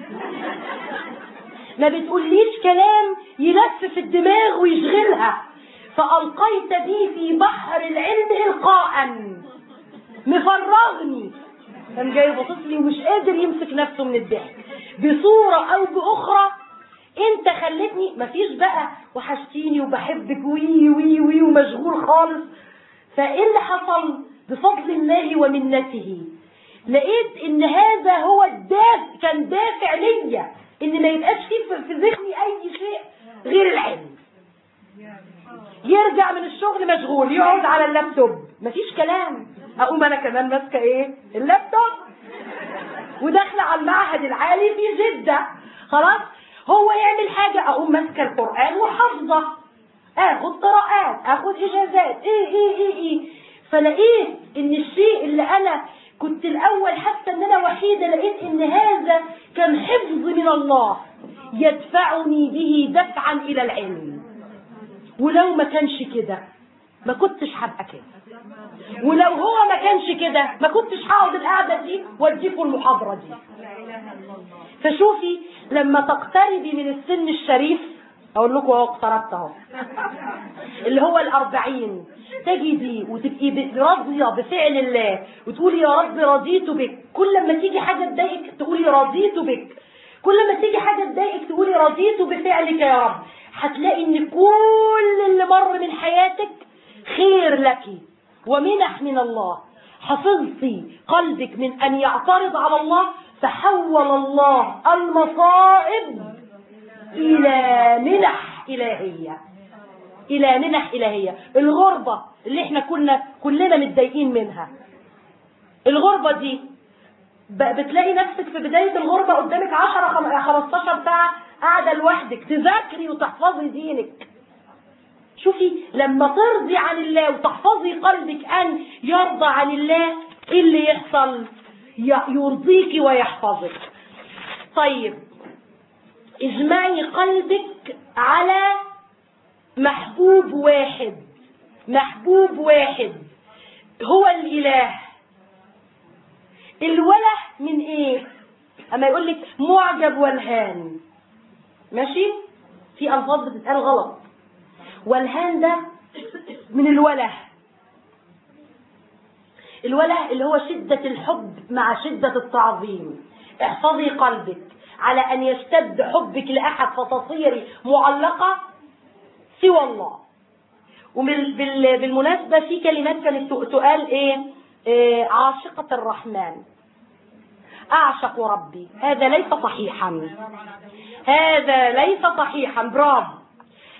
ما بتقوليش كلام يلف في الدماغ ويشغلها فألقيت بي في بحر العلم إلقاء مفرغني قام جاي باصص لي ومش قادر يمسك نفسه من الضحك بصورة أو بأخرى انت خلتني مفيش بقى وحشتيني وبحبك وي وي وي ومشغول خالص فايه اللي حصل بفضل الله ومنته لقيت ان هذا هو الدافع كان دافع ليا ان ما يبقاش فيه في ذهني اي شيء غير العلم يرجع من الشغل مشغول يقعد على اللابتوب مفيش كلام اقوم انا كمان ماسكه ايه اللابتوب وداخله على المعهد العالي في جده خلاص هو يعمل حاجه اقوم ماسكه القران وحافظه اخد قراءات اخد اجازات ايه ايه ايه ايه فلقيت ان الشيء اللي انا كنت الاول حاسه ان انا وحيده لقيت ان هذا كان حفظ من الله يدفعني به دفعا الى العلم ولو ما كانش كده ما كنتش هبقى كده ولو هو ما كانش كده ما كنتش هقعد القعده دي واديكم المحاضره دي فشوفي لما تقتربي من السن الشريف اقول لكم اهو اقتربت اهو اللي هو الأربعين تجدي وتبقي ب- راضية بفعل الله وتقولي يا رب رضيت بك كل ما تيجي حاجة تضايقك تقولي رضيت بك كل ما تيجي حاجة تضايقك تقولي رضيت بفعلك يا رب هتلاقي ان كل اللي مر من حياتك خير لك ومنح من الله حفظتي قلبك من ان يعترض على الله فحول الله المصائب الى منح الهيه الى منح الهيه الغربه اللي احنا كنا كلنا متضايقين منها الغربه دي ب- بتلاقي نفسك في بدايه الغربه قدامك 10 خم- 15 ساعه قاعده لوحدك تذاكري وتحفظي دينك شوفي لما ترضي عن الله وتحفظي قلبك ان يرضى عن الله ايه اللي يحصل ي- يرضيك ويحفظك طيب اجمعي قلبك على محبوب واحد محبوب واحد هو الاله الوله من ايه اما يقول لك معجب والهان ماشي في الفاظ بتتقال غلط والهان ده من الوله الوله اللي هو شدة الحب مع شدة التعظيم احفظي قلبك على ان يشتد حبك لاحد فتصيري معلقة سوى الله ومن بال- بالمناسبة في كلمات كانت تق- تقال ايه, إيه عاشقة الرحمن اعشق ربي هذا ليس صحيحا هذا ليس صحيحا برافو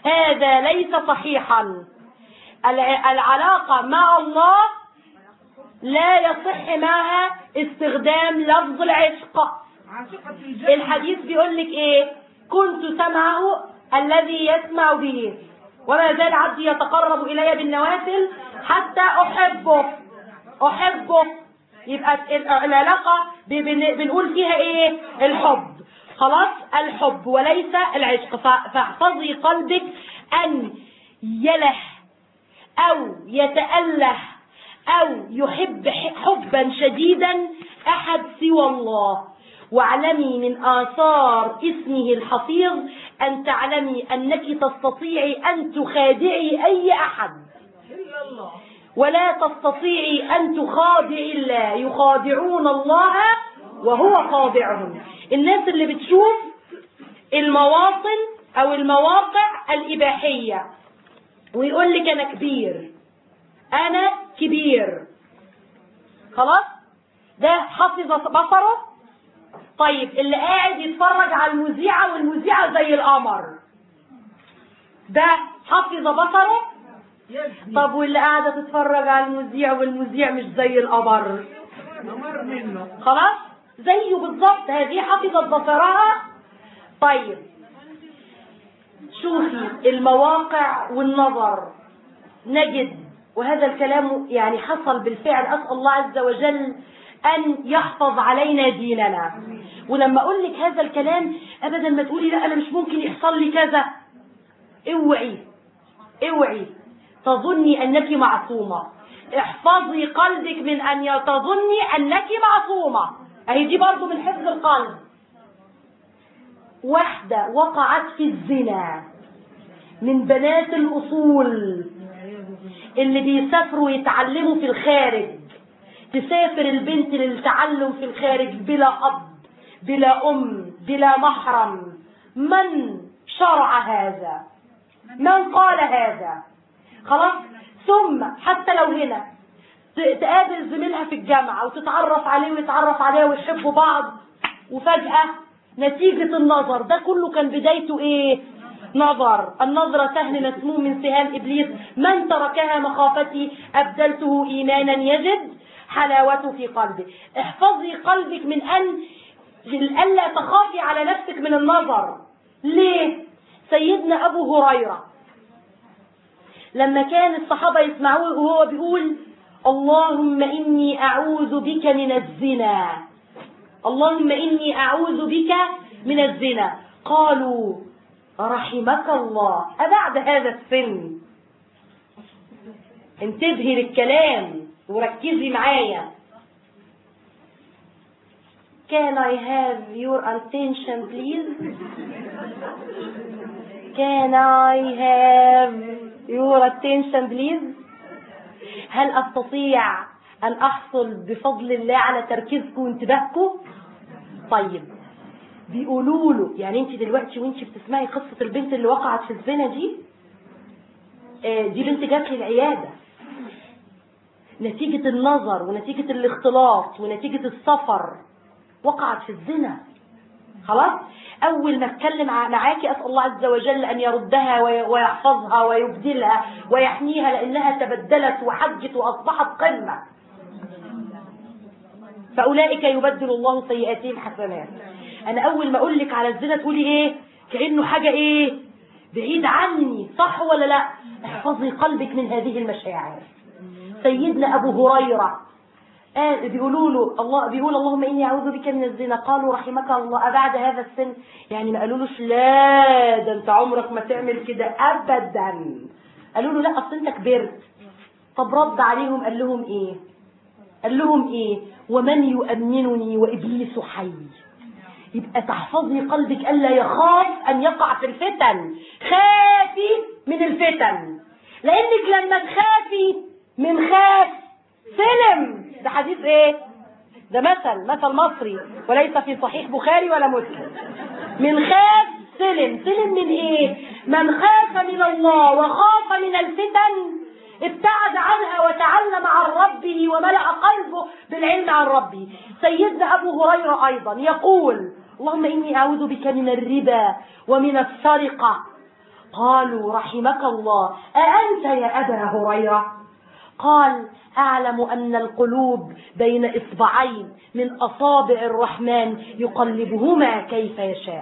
هذا ليس صحيحا الع- العلاقة مع الله لا يصح معها استخدام لفظ العشق عاشقة الجنة الحديث بيقول لك ايه كنت سمعه الذي يسمع به وما زال عبدي يتقرب الي بالنوافل حتى احبه احبه يبقى ال- العلاقه ب- بن- بنقول فيها ايه الحب خلاص الحب وليس العشق ف- فاحفظي قلبك ان يلح او يتأله او يحب ح- حبا شديدا احد سوى الله واعلمي من آثار اسمه الحفيظ أن تعلمي أنك تستطيعي أن تخادعي أي أحد إلا الله ولا تستطيعي أن تخادعي الله يخادعون الله وهو خادعهم الناس اللي بتشوف المواطن أو المواقع الإباحية ويقول لك أنا كبير أنا كبير خلاص ده حفظ بصره طيب اللي قاعد يتفرج على المذيعة والمذيعة زي القمر ده حفظ بصره يزني طب واللي قاعدة تتفرج على المذيع والمذيع مش زي القمر أمر منه خلاص زيه بالظبط هذه حفظت بصرها طيب شوفي المواقع والنظر نجد وهذا الكلام يعني حصل بالفعل أسأل الله عز وجل أن يحفظ علينا ديننا ولما أقول لك هذا الكلام أبدا ما تقولي لا أنا مش ممكن يحصل لي كذا اوعي اوعي تظني أنك معصومة احفظي قلبك من أن تظني أنك معصومة أهي دي برضو من حفظ القلب واحدة وقعت في الزنا من بنات الأصول اللي بيسافروا يتعلموا في الخارج تسافر البنت للتعلم في الخارج بلا أب بلا أم بلا محرم من شرع هذا من قال هذا خلاص ثم حتى لو هنا ت- تقابل زميلها في الجامعة وتتعرف عليه ويتعرف عليها ويحبوا بعض وفجأة نتيجة النظر ده كله كان بدايته ايه نظر النظرة سهل مسموم من سهام إبليس من تركها مخافتي أبدلته إيمانا يجد حلاوته في قلبه احفظي قلبك من أن ألا تخافي على نفسك من النظر ليه سيدنا أبو هريرة لما كان الصحابة يسمعوه وهو بيقول اللهم إني أعوذ بك من الزنا اللهم إني أعوذ بك من الزنا قالوا رحمك الله أبعد هذا السن انتبهي للكلام وركزي معايا Can I have your attention please? Can I have your attention please? هل أستطيع أن أحصل بفضل الله على تركيزكم وانتباهكم؟ طيب بيقولوا له يعني انت دلوقتي وانت بتسمعي قصة البنت اللي وقعت في الزنا دي آه، دي بنت جات لي العيادة نتيجة النظر ونتيجة الاختلاط ونتيجة السفر وقعت في الزنا خلاص اول ما اتكلم ع- معاكي اسال الله عز وجل ان يردها وي- ويحفظها ويبدلها ويحميها لانها تبدلت وحجت واصبحت قمه فاولئك يبدل الله سيئاتهم حسنات انا اول ما اقول لك على الزنا تقولي ايه كانه حاجه ايه بعيد عني صح ولا لا احفظي قلبك من هذه المشاعر سيدنا ابو هريره قال بيقولوا له الله بيقول اللهم اني اعوذ بك من الزنا قالوا رحمك الله ابعد هذا السن يعني ما قالولوش لا ده انت عمرك ما تعمل كده ابدا قالوا له لا اصل انت كبرت طب رد عليهم قال لهم ايه قال لهم ايه ومن يؤمنني وابليس حي يبقى تحفظي قلبك الا يخاف ان يقع في الفتن خافي من الفتن لانك لما تخافي من خاف سلم ده حديث ايه ده مثل مثل مصري وليس في صحيح بخاري ولا مسلم من خاف سلم سلم من ايه من خاف من الله وخاف من الفتن ابتعد عنها وتعلم عن ربه وملأ قلبه بالعلم عن ربه سيدنا أبو هريرة أيضا يقول اللهم إني أعوذ بك من الربا ومن السرقة قالوا رحمك الله أأنت يا أبا هريرة قال أعلم أن القلوب بين إصبعين من أصابع الرحمن يقلبهما كيف يشاء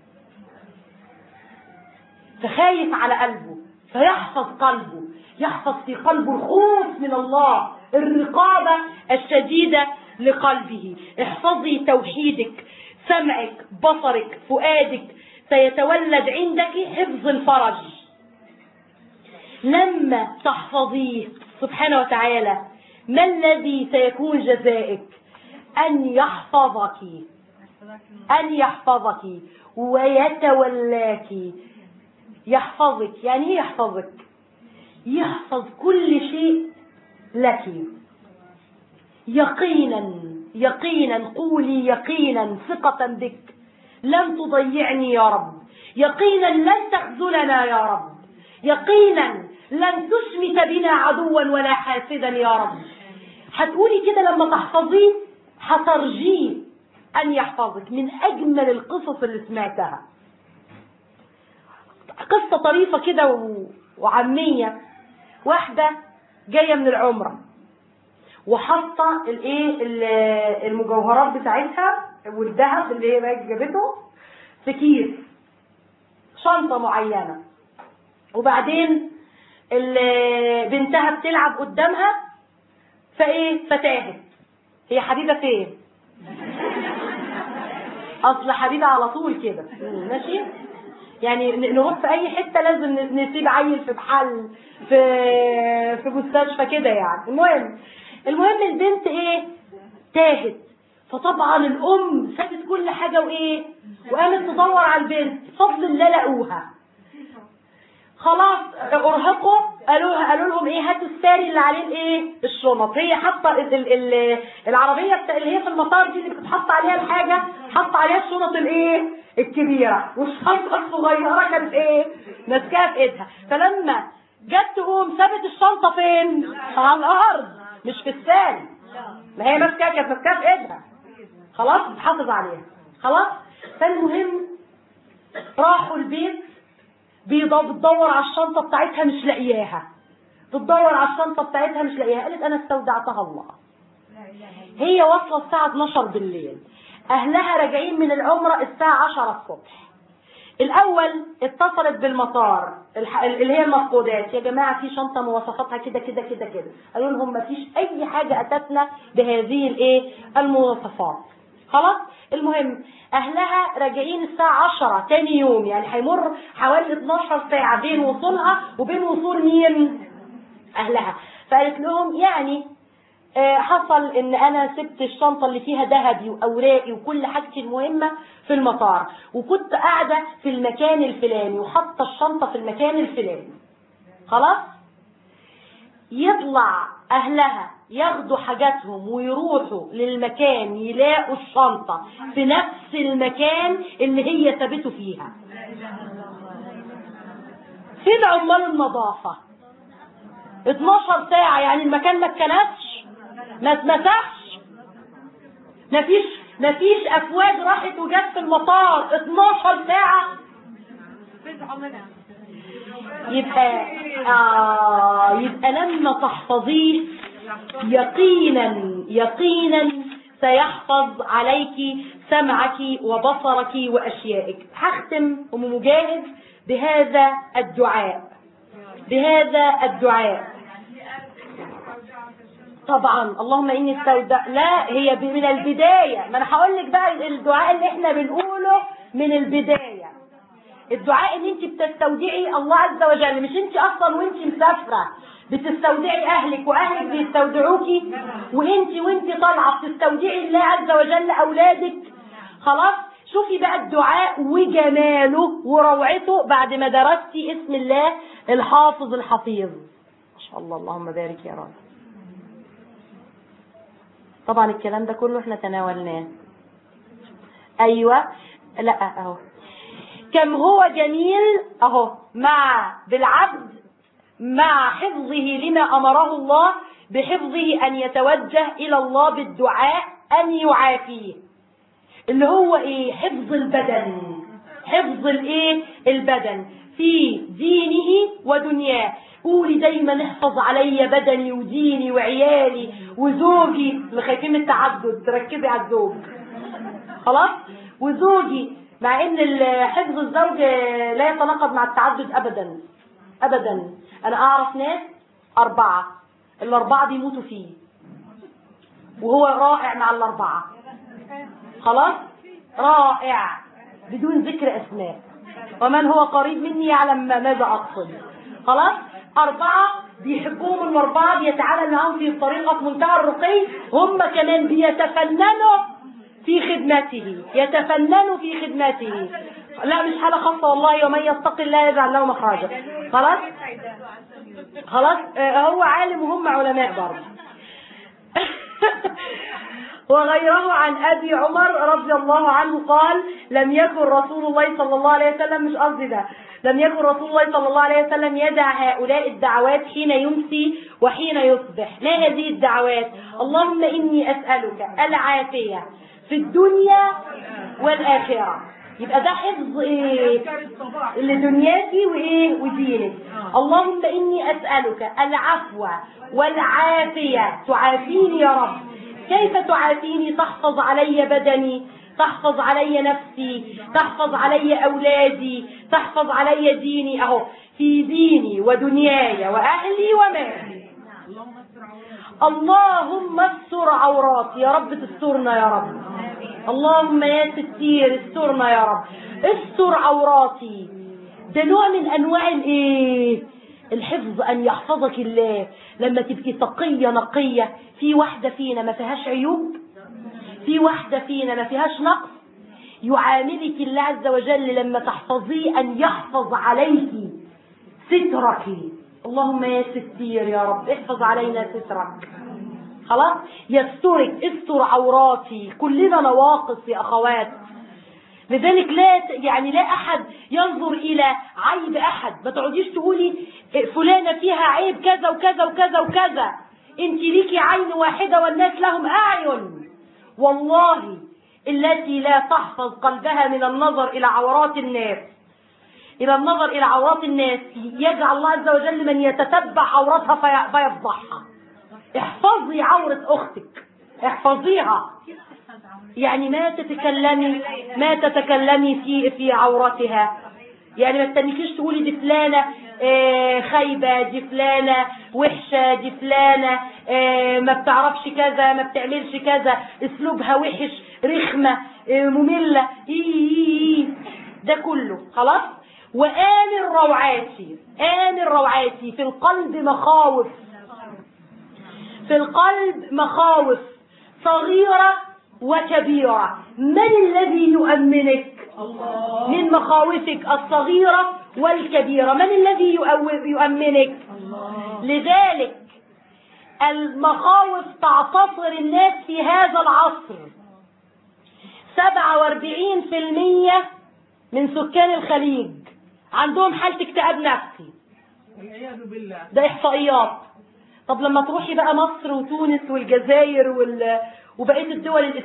فخايف على قلبه فيحفظ قلبه يحفظ في قلبه الخوف من الله الرقابة الشديدة لقلبه احفظي توحيدك سمعك بصرك فؤادك سيتولد عندك حفظ الفرج لما تحفظيه سبحانه وتعالى ما الذي سيكون جزائك أن يحفظك أن يحفظك ويتولاك يحفظك يعني ايه يحفظك يحفظ كل شيء لك يقينا يقينا قولي يقينا ثقة بك لن تضيعني يا رب يقينا لن تخذلنا يا رب يقينا لن تشمت بنا عدوا ولا حاسدا يا رب هتقولي كده لما تحفظيه هترجيه أن يحفظك من أجمل القصص اللي سمعتها قصة طريفة كده و- وعامية واحدة جاية من العمرة وحاطة الايه ال- المجوهرات بتاعتها والذهب اللي هي بقى جابته في كيس شنطة معينة وبعدين ال- بنتها بتلعب قدامها فايه فتاهت هي حبيبة فين اصل حبيبة على طول كده ماشي يعني ن- نروح في اي حتة لازم ن- نسيب عيل في محل في في مستشفى كده يعني المهم المهم البنت ايه تاهت فطبعا الام سابت كل حاجة وايه وقامت تدور على البنت بفضل الله لقوها خلاص ارهقوا قالوا قالوا لهم ايه هاتوا الساري اللي عليه الايه الشنط هي حاطه ال- ال- ال- العربيه بتا- اللي هي في المطار دي اللي بتتحط عليها الحاجه حاطه عليها الشنط الايه الكبيره والشنطه الصغيره كانت ايه ماسكاها في ايدها فلما جت تقوم سابت الشنطه فين على الارض مش في الساري ما هي ماسكاها كانت ماسكاها في ايدها خلاص بتحافظ عليها خلاص فالمهم راحوا البيت بيض- بتدور على الشنطة بتاعتها مش لاقياها بتدور على الشنطة بتاعتها مش لاقياها قالت أنا استودعتها الله هي واصلة الساعة 12 بالليل أهلها راجعين من العمرة الساعة 10 الصبح الأول اتصلت بالمطار الح- اللي هي المفقودات يا جماعة في شنطة مواصفاتها كده كده كده كده قالوا لهم مفيش أي حاجة أتتنا بهذه الإيه المواصفات خلاص المهم أهلها راجعين الساعة 10 تاني يوم يعني هيمر حوالي 12 ساعة بين وصولها وبين وصول مين أهلها فقالت لهم يعني آه، حصل ان انا سبت الشنطة اللي فيها ذهبي واوراقي وكل حاجتي المهمة في المطار وكنت قاعدة في المكان الفلاني وحاطة الشنطة في المكان الفلاني خلاص يطلع اهلها ياخدوا حاجاتهم ويروحوا للمكان يلاقوا الشنطة في نفس المكان اللي هي سابته فيها فين عمال النظافة 12 ساعة يعني المكان ما اتكنسش ما اتمسحش مفيش مفيش افواج راحت وجت في المطار 12 ساعة يبقى آه يبقى لما تحفظيه يقينا يقينا سيحفظ عليك سمعك وبصرك واشيائك هختم ام مجاهد بهذا الدعاء بهذا الدعاء طبعا اللهم اني استودع لا هي ب- من البداية ما انا هقول لك بقى الدعاء اللي احنا بنقوله من البداية الدعاء ان انت بتستودعي الله عز وجل مش انت اصلا وانت مسافرة بتستودعي اهلك واهلك بيستودعوكي وانت وانت طالعة بتستودعي الله عز وجل اولادك خلاص شوفي بقى الدعاء وجماله وروعته بعد ما درستي اسم الله الحافظ الحفيظ ما شاء الله اللهم بارك يا رب طبعا الكلام ده كله احنا تناولناه ايوه لا اهو كم هو جميل اهو مع بالعبد مع حفظه لما امره الله بحفظه ان يتوجه الى الله بالدعاء ان يعافيه اللي هو ايه حفظ البدن حفظ الايه البدن في دينه ودنياه قولي دايما احفظ عليا بدني وديني وعيالي وزوجي اللي خايفين من التعدد تركزي على الزوج خلاص وزوجي مع ان ال- حفظ الزوج لا يتناقض مع التعدد ابدا ابدا انا اعرف ناس اربعة الاربعة بيموتوا فيه وهو رائع مع الاربعة خلاص رائع بدون ذكر اسماء ومن هو قريب مني يعلم ما- ماذا اقصد خلاص اربعة بيحبوهم الاربعة بيتعامل معاهم في طريقة منتهى الرقي هم كمان بيتفننوا في خدمته يتفننوا في خدمته لا مش حالة خاصة والله ومن يتق الله يجعل له مخرجا خلاص خلاص آه، هو عالم وهم علماء برضه وغيره عن أبي عمر رضي الله عنه قال لم يكن رسول الله صلى الله عليه وسلم مش قصدي ده لم يكن رسول الله صلى الله عليه وسلم يدع هؤلاء الدعوات حين يمسي وحين يصبح ما هذه الدعوات اللهم إني أسألك العافية في الدنيا والآخرة يبقى ده حفظ إيه أذكار الصباح لدنياك وايه ودينك اللهم اني اسالك العفو والعافيه تعافيني يا رب كيف تعافيني تحفظ علي بدني تحفظ علي نفسي تحفظ علي اولادي تحفظ علي ديني اهو في ديني ودنياي واهلي ومالي اللهم استر عوراتي يا رب تسترنا يا رب اللهم يا ستير استرنا يا رب استر عوراتي ده نوع من انواع الايه الحفظ ان يحفظك الله لما تبقي تقية نقية في واحدة فينا ما فيهاش عيوب في واحدة فينا ما فيهاش نقص يعاملك الله عز وجل لما تحفظيه ان يحفظ عليك سترك اللهم يا ستير يا رب احفظ علينا سترك خلاص يسترك استر عوراتي كلنا نواقص يا اخوات لذلك لا ت- يعني لا احد ينظر الى عيب احد ما تقعديش تقولي فلانه فيها عيب كذا وكذا وكذا وكذا انت ليكي عين واحده والناس لهم اعين والله التي لا تحفظ قلبها من النظر الى عورات الناس الى النظر الى عورات الناس يجعل الله عز وجل من يتتبع عورتها في- فيفضحها احفظي عورة اختك احفظيها يعني ما تتكلمي ما تتكلمي في في عورتها يعني ما تستنيكيش تقولي دي فلانه آه، خايبه دي فلانه وحشه دي فلانه آه، ما بتعرفش كذا ما بتعملش كذا اسلوبها وحش رخمه آه، ممله إيه إيه إيه. ده كله خلاص وآمن روعاتي آمن روعاتي في القلب مخاوف في القلب مخاوف صغيرة وكبيرة من الذي يؤمنك من مخاوفك الصغيرة والكبيرة من الذي يؤو- يؤمنك لذلك المخاوف تعتصر الناس في هذا العصر 47% من سكان الخليج عندهم حالة اكتئاب نفسي والعياذ بالله ده احصائيات طب لما تروحي بقى مصر وتونس والجزائر وال... وبقيه الدول اللي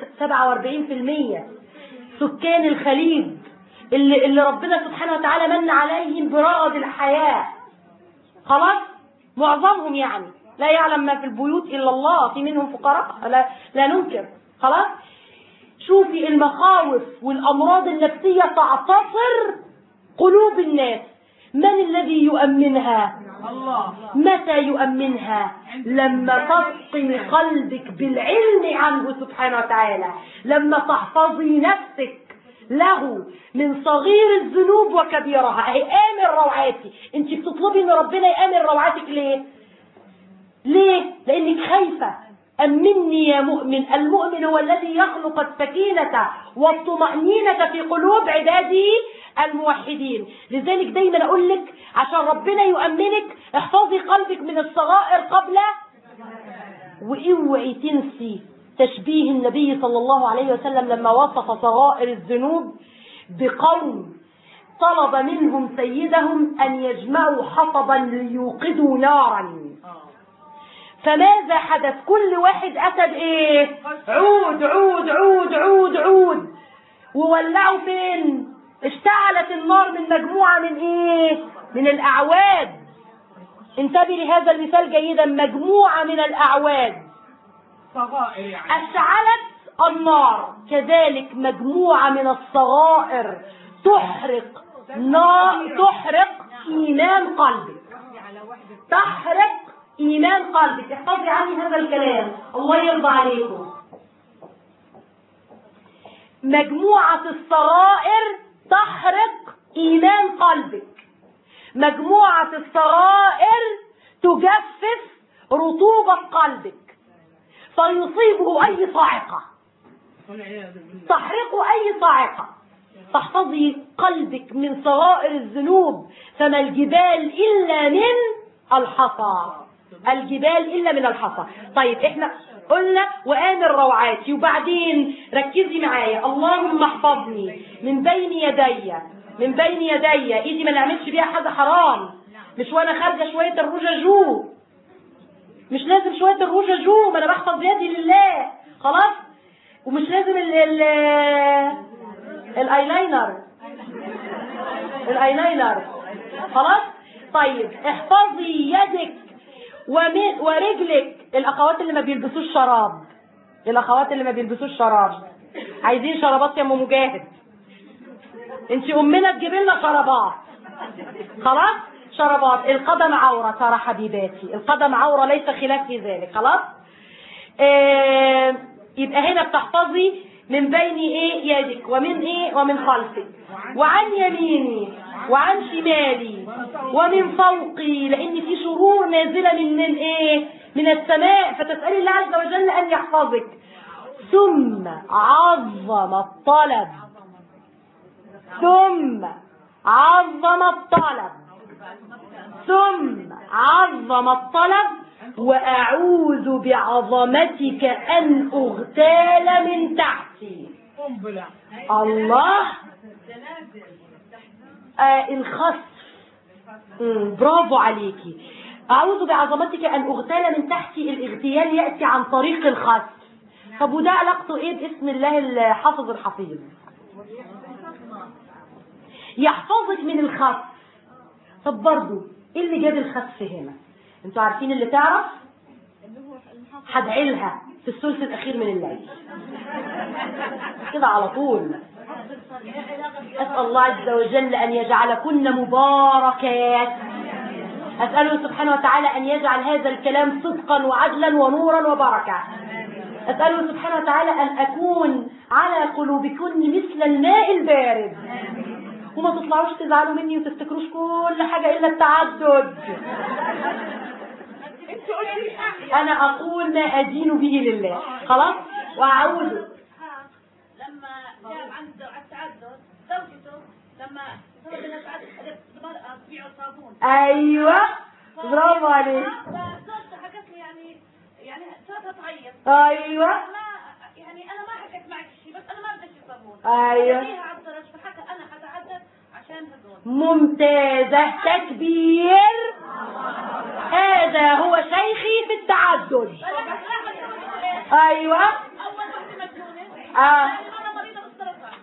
47% سكان الخليج اللي, اللي ربنا سبحانه وتعالى من عليهم برغد الحياه خلاص معظمهم يعني لا يعلم ما في البيوت الا الله في منهم فقراء لا, لا ننكر خلاص شوفي المخاوف والامراض النفسيه تعتصر قلوب الناس من الذي يؤمنها الله متى يؤمنها لما تسقي قلبك بالعلم عنه سبحانه وتعالى لما تحفظي نفسك له من صغير الذنوب وكبيرها اهي امن روعاتي انت بتطلبي ان ربنا يامن روعاتك ليه ليه لانك خايفه امني يا مؤمن المؤمن هو الذي يخلق السكينه والطمانينه في قلوب عباده الموحدين لذلك دايما اقول لك عشان ربنا يؤمنك احفظي قلبك من الصغائر قبل واوعي تنسي تشبيه النبي صلى الله عليه وسلم لما وصف صغائر الذنوب بقوم طلب منهم سيدهم ان يجمعوا حطبا ليوقدوا نارا فماذا حدث كل واحد اتى بايه عود عود عود عود عود وولعوا فين اشتعلت النار من مجموعة من ايه من الاعواد انتبه لهذا المثال جيدا مجموعة من الأعواد صغائر يعني أشعلت النار كذلك مجموعة من الصغائر تحرق نار تحرق إيمان قلبك تحرق إيمان قلبك احفظي عني هذا الكلام الله يرضى عليكم مجموعة الصغائر تحرق إيمان قلبك مجموعة الصغائر تجفف رطوبة قلبك فيصيبه أي صاعقة والعياذ بالله تحرق أي صاعقة تحفظي قلبك من صغائر الذنوب فما الجبال إلا من الحصى الجبال إلا من الحصى طيب احنا قلنا وآمن روعاتي وبعدين ركزي معايا اللهم احفظني من بين يدي من بين يدي ايدي ما نعملش بيها حاجة حرام مش وانا خارجة شوية الرجا جو مش لازم شوية الرجا جو ما انا بحفظ يدي لله خلاص ومش لازم ال ال الايلاينر الايلاينر خلاص طيب احفظي يدك ومن ورجلك الاخوات اللي ما بيلبسوش شراب الاخوات اللي ما بيلبسوش شراب عايزين شرابات يا ام مجاهد انت امنا تجيب لنا شرابات خلاص شرابات القدم عورة ترى حبيباتي القدم عورة ليس خلاف في ذلك خلاص آه يبقى هنا بتحفظي من بين ايه يدك ومن ايه ومن خلفك وعن يميني وعن شمالي ومن فوقي لان في شرور نازله من من ايه من السماء فتسالي الله عز وجل ان يحفظك ثم عظم الطلب ثم عظم الطلب ثم عظم الطلب وأعوذ بعظمتك أن أغتال من تحتي قنبلة الله آه الخسف مم، برافو عليكي أعوذ بعظمتك أن أغتال من تحتي الاغتيال يأتي عن طريق الخسف طب وده علاقته إيه باسم الله الحافظ الحفيظ يحفظك من الخسف طب برضو ايه اللي جاب الخسف هنا انتوا عارفين اللي تعرف هدعي لها في الثلث الاخير من الليل كده على طول اسال الله عز وجل ان يجعلكن مباركات اساله سبحانه وتعالى ان يجعل هذا الكلام صدقا وعدلا ونورا وبركه اساله سبحانه وتعالى ان اكون على قلوبكن مثل الماء البارد وما تطلعوش تزعلوا مني وتفتكروش كل حاجة إلا التعدد انت قولي لي أنا أقول ما أدين به لله خلاص وأعوذ لما جاب عنده على التعدد زوجته لما زوجته تعدد حدث المرأة تبيع صابون أيوة برافو عليك فزوجته حكت لي يعني يعني صارت تعيط أيوة ما يعني انا ما حكيت معك شيء بس انا ما بدي شيء صابون أيوة فيها عذرت فحكى انا حتعدد عشان هدول ممتازة تكبير هذا هو شيخي في التعدد أيوة اول وحده مجنونه آه. انا مريضه بالسرطان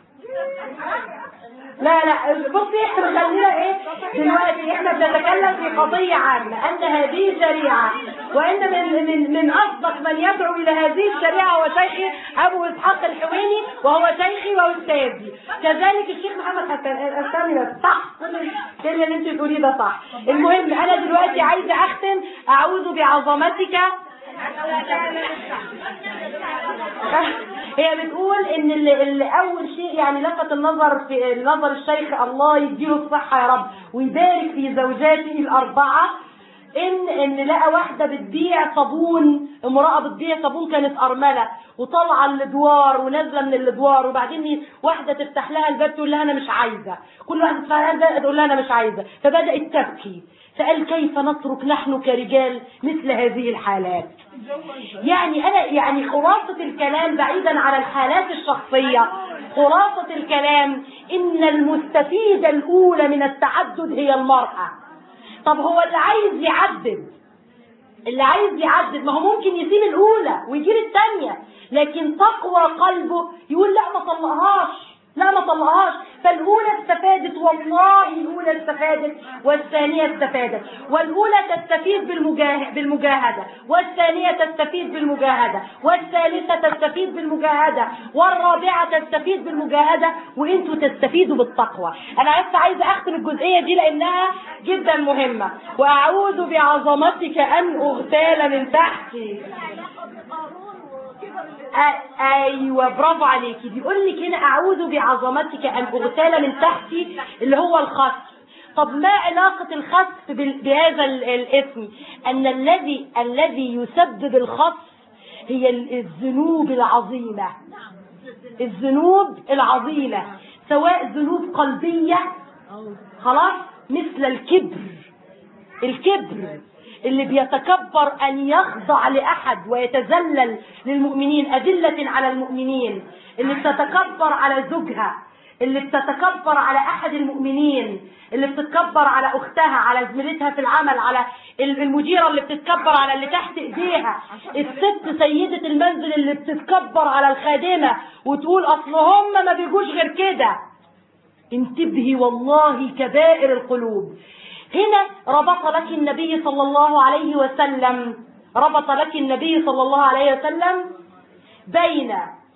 لا لا بصي احنا خلينا ايه دلوقتي احنا بنتكلم في قضية عامة ان هذه شريعة وان من من من اصدق من يدعو الى هذه الشريعة هو شيخي ابو اسحاق الحويني وهو شيخي واستاذي كذلك الشيخ محمد حسن استني بس صح الكلمة اللي انت بتقوليه ده صح المهم انا دلوقتي عايزة اختم اعوذ بعظمتك هي بتقول ان اللي, اللي اول شيء يعني لفت النظر في نظر الشيخ الله يديله الصحه يا رب ويبارك في زوجاته الاربعه ان ان لقى واحده بتبيع صابون امراه بتبيع صابون كانت ارمله وطالعه الادوار ونازله من الادوار وبعدين واحده تفتح لها الباب تقول لها انا مش عايزه كل واحده تفتح لها الباب تقول لها انا مش عايزه فبدات تبكي فقال كيف نترك نحن كرجال مثل هذه الحالات يعني انا يعني خلاصة الكلام بعيدا عن الحالات الشخصية خلاصة الكلام ان المستفيدة الاولى من التعدد هي المرأة طب هو اللي عايز يعدد اللي عايز يعدد ما هو ممكن يسيب الاولى ويجيب الثانية لكن تقوى قلبه يقول لا ما طلقهاش لا ما طلقهاش فالاولى استفادت والله الاولى استفادت والثانيه استفادت والاولى تستفيد بالمجاه... بالمجاهده والثانيه تستفيد بالمجاهده والثالثه تستفيد بالمجاهده والرابعه تستفيد بالمجاهده وانتوا تستفيدوا بالتقوى انا بس عايزه اختم الجزئيه دي لانها جدا مهمه واعوذ بعظمتك ان اغتال من تحتي آ- ايوه برافو عليكي بيقول لك هنا اعوذ بعظمتك ان اغتال من تحتي اللي هو الخسف طب ما علاقة الخسف بال- بهذا ال- الاسم ان الذي الذي يسبب الخسف هي ال- الذنوب العظيمة الذنوب العظيمة سواء ذنوب قلبية خلاص مثل الكبر الكبر اللي بيتكبر أن يخضع لأحد ويتذلل للمؤمنين أذلة على المؤمنين اللي بتتكبر على زوجها اللي بتتكبر على أحد المؤمنين اللي بتتكبر على أختها على زميلتها في العمل على المديرة اللي بتتكبر على اللي تحت إيديها الست سيدة المنزل اللي بتتكبر على الخادمة وتقول أصل هم ما بيجوش غير كده انتبهي والله كبائر القلوب هنا ربط لك النبي صلى الله عليه وسلم ربط لك النبي صلى الله عليه وسلم بين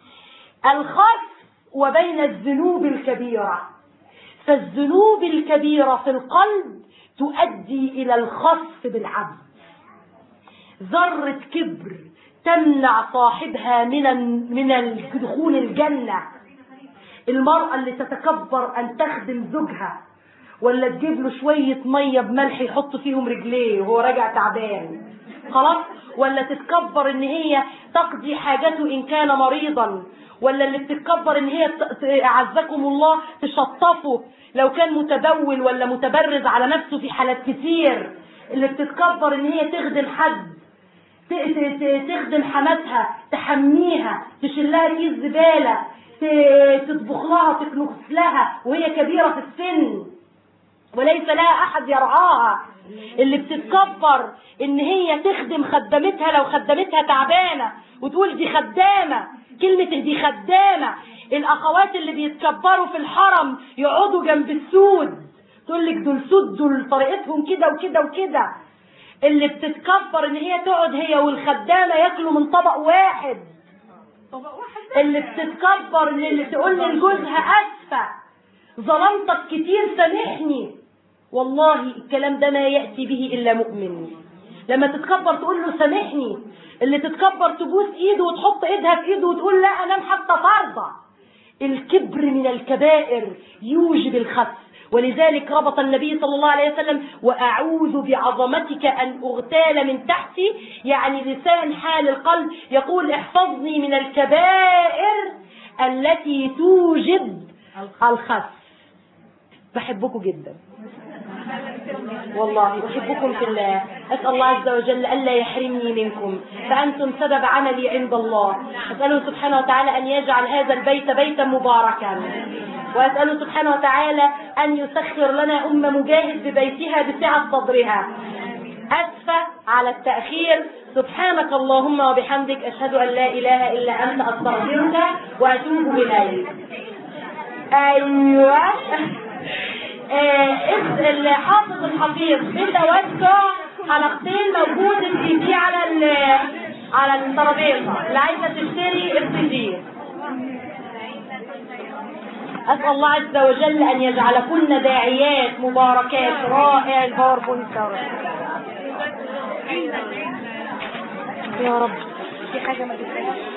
الخف وبين الذنوب الكبيرة فالذنوب الكبيرة في القلب تؤدي إلى الخف بالعبد ذرة كبر تمنع صاحبها من من دخول الجنة المرأة اللي تتكبر أن تخدم زوجها ولا تجيب له شوية مية بملح يحط فيهم رجليه وهو راجع تعبان خلاص ولا تتكبر ان هي تقضي حاجته ان كان مريضا ولا اللي بتتكبر ان هي ت- ت- اعزكم الله تشطفه لو كان متبول ولا متبرز على نفسه في حالات كتير اللي بتتكبر ان هي تخدم حد ت- ت- ت- تخدم حماتها تحميها تشيلها كيس زبالة ت- تطبخ لها تكنس لها وهي كبيرة في السن وليس لها احد يرعاها اللي بتتكبر ان هي تخدم خدمتها لو خدمتها تعبانه وتقول دي خدامه كلمه دي خدامه الاخوات اللي بيتكبروا في الحرم يقعدوا جنب السود تقول لك دول سود دول طريقتهم كده وكده وكده اللي بتتكبر ان هي تقعد هي والخدامه ياكلوا من طبق واحد اللي بتتكبر ان اللي تقول لجوزها اسفه ظلمتك كتير سامحني والله الكلام ده ما يأتي به إلا مؤمن لما تتكبر تقول له سامحني اللي تتكبر تبوس ايده وتحط ايدها في ايده وتقول لا انام حتى فرضة الكبر من الكبائر يوجب الخس ولذلك ربط النبي صلى الله عليه وسلم وأعوذ بعظمتك أن أغتال من تحتي يعني لسان حال القلب يقول احفظني من الكبائر التي توجب الخس بحبكم جدا والله أحبكم في الله أسأل الله عز وجل ألا يحرمني منكم فأنتم سبب عملي عند الله أسأله سبحانه وتعالى أن يجعل هذا البيت بيتا مباركا وأسأله سبحانه وتعالى أن يسخر لنا أم مجاهد ببيتها بسعة صدرها أسفة على التأخير سبحانك اللهم وبحمدك أشهد أن لا إله إلا أنت أستغفرك وأتوب إليك أيوة آه، اسم الحافظ الحفيظ بتوسع حلقتين موجود السي دي على ال- على الترابيزه اللي عايزه تشتري السي دي اسال الله عز وجل ان يجعلكن داعيات مباركات رائع الباوربوينت يا رب يا رب في حاجه ما تتقالش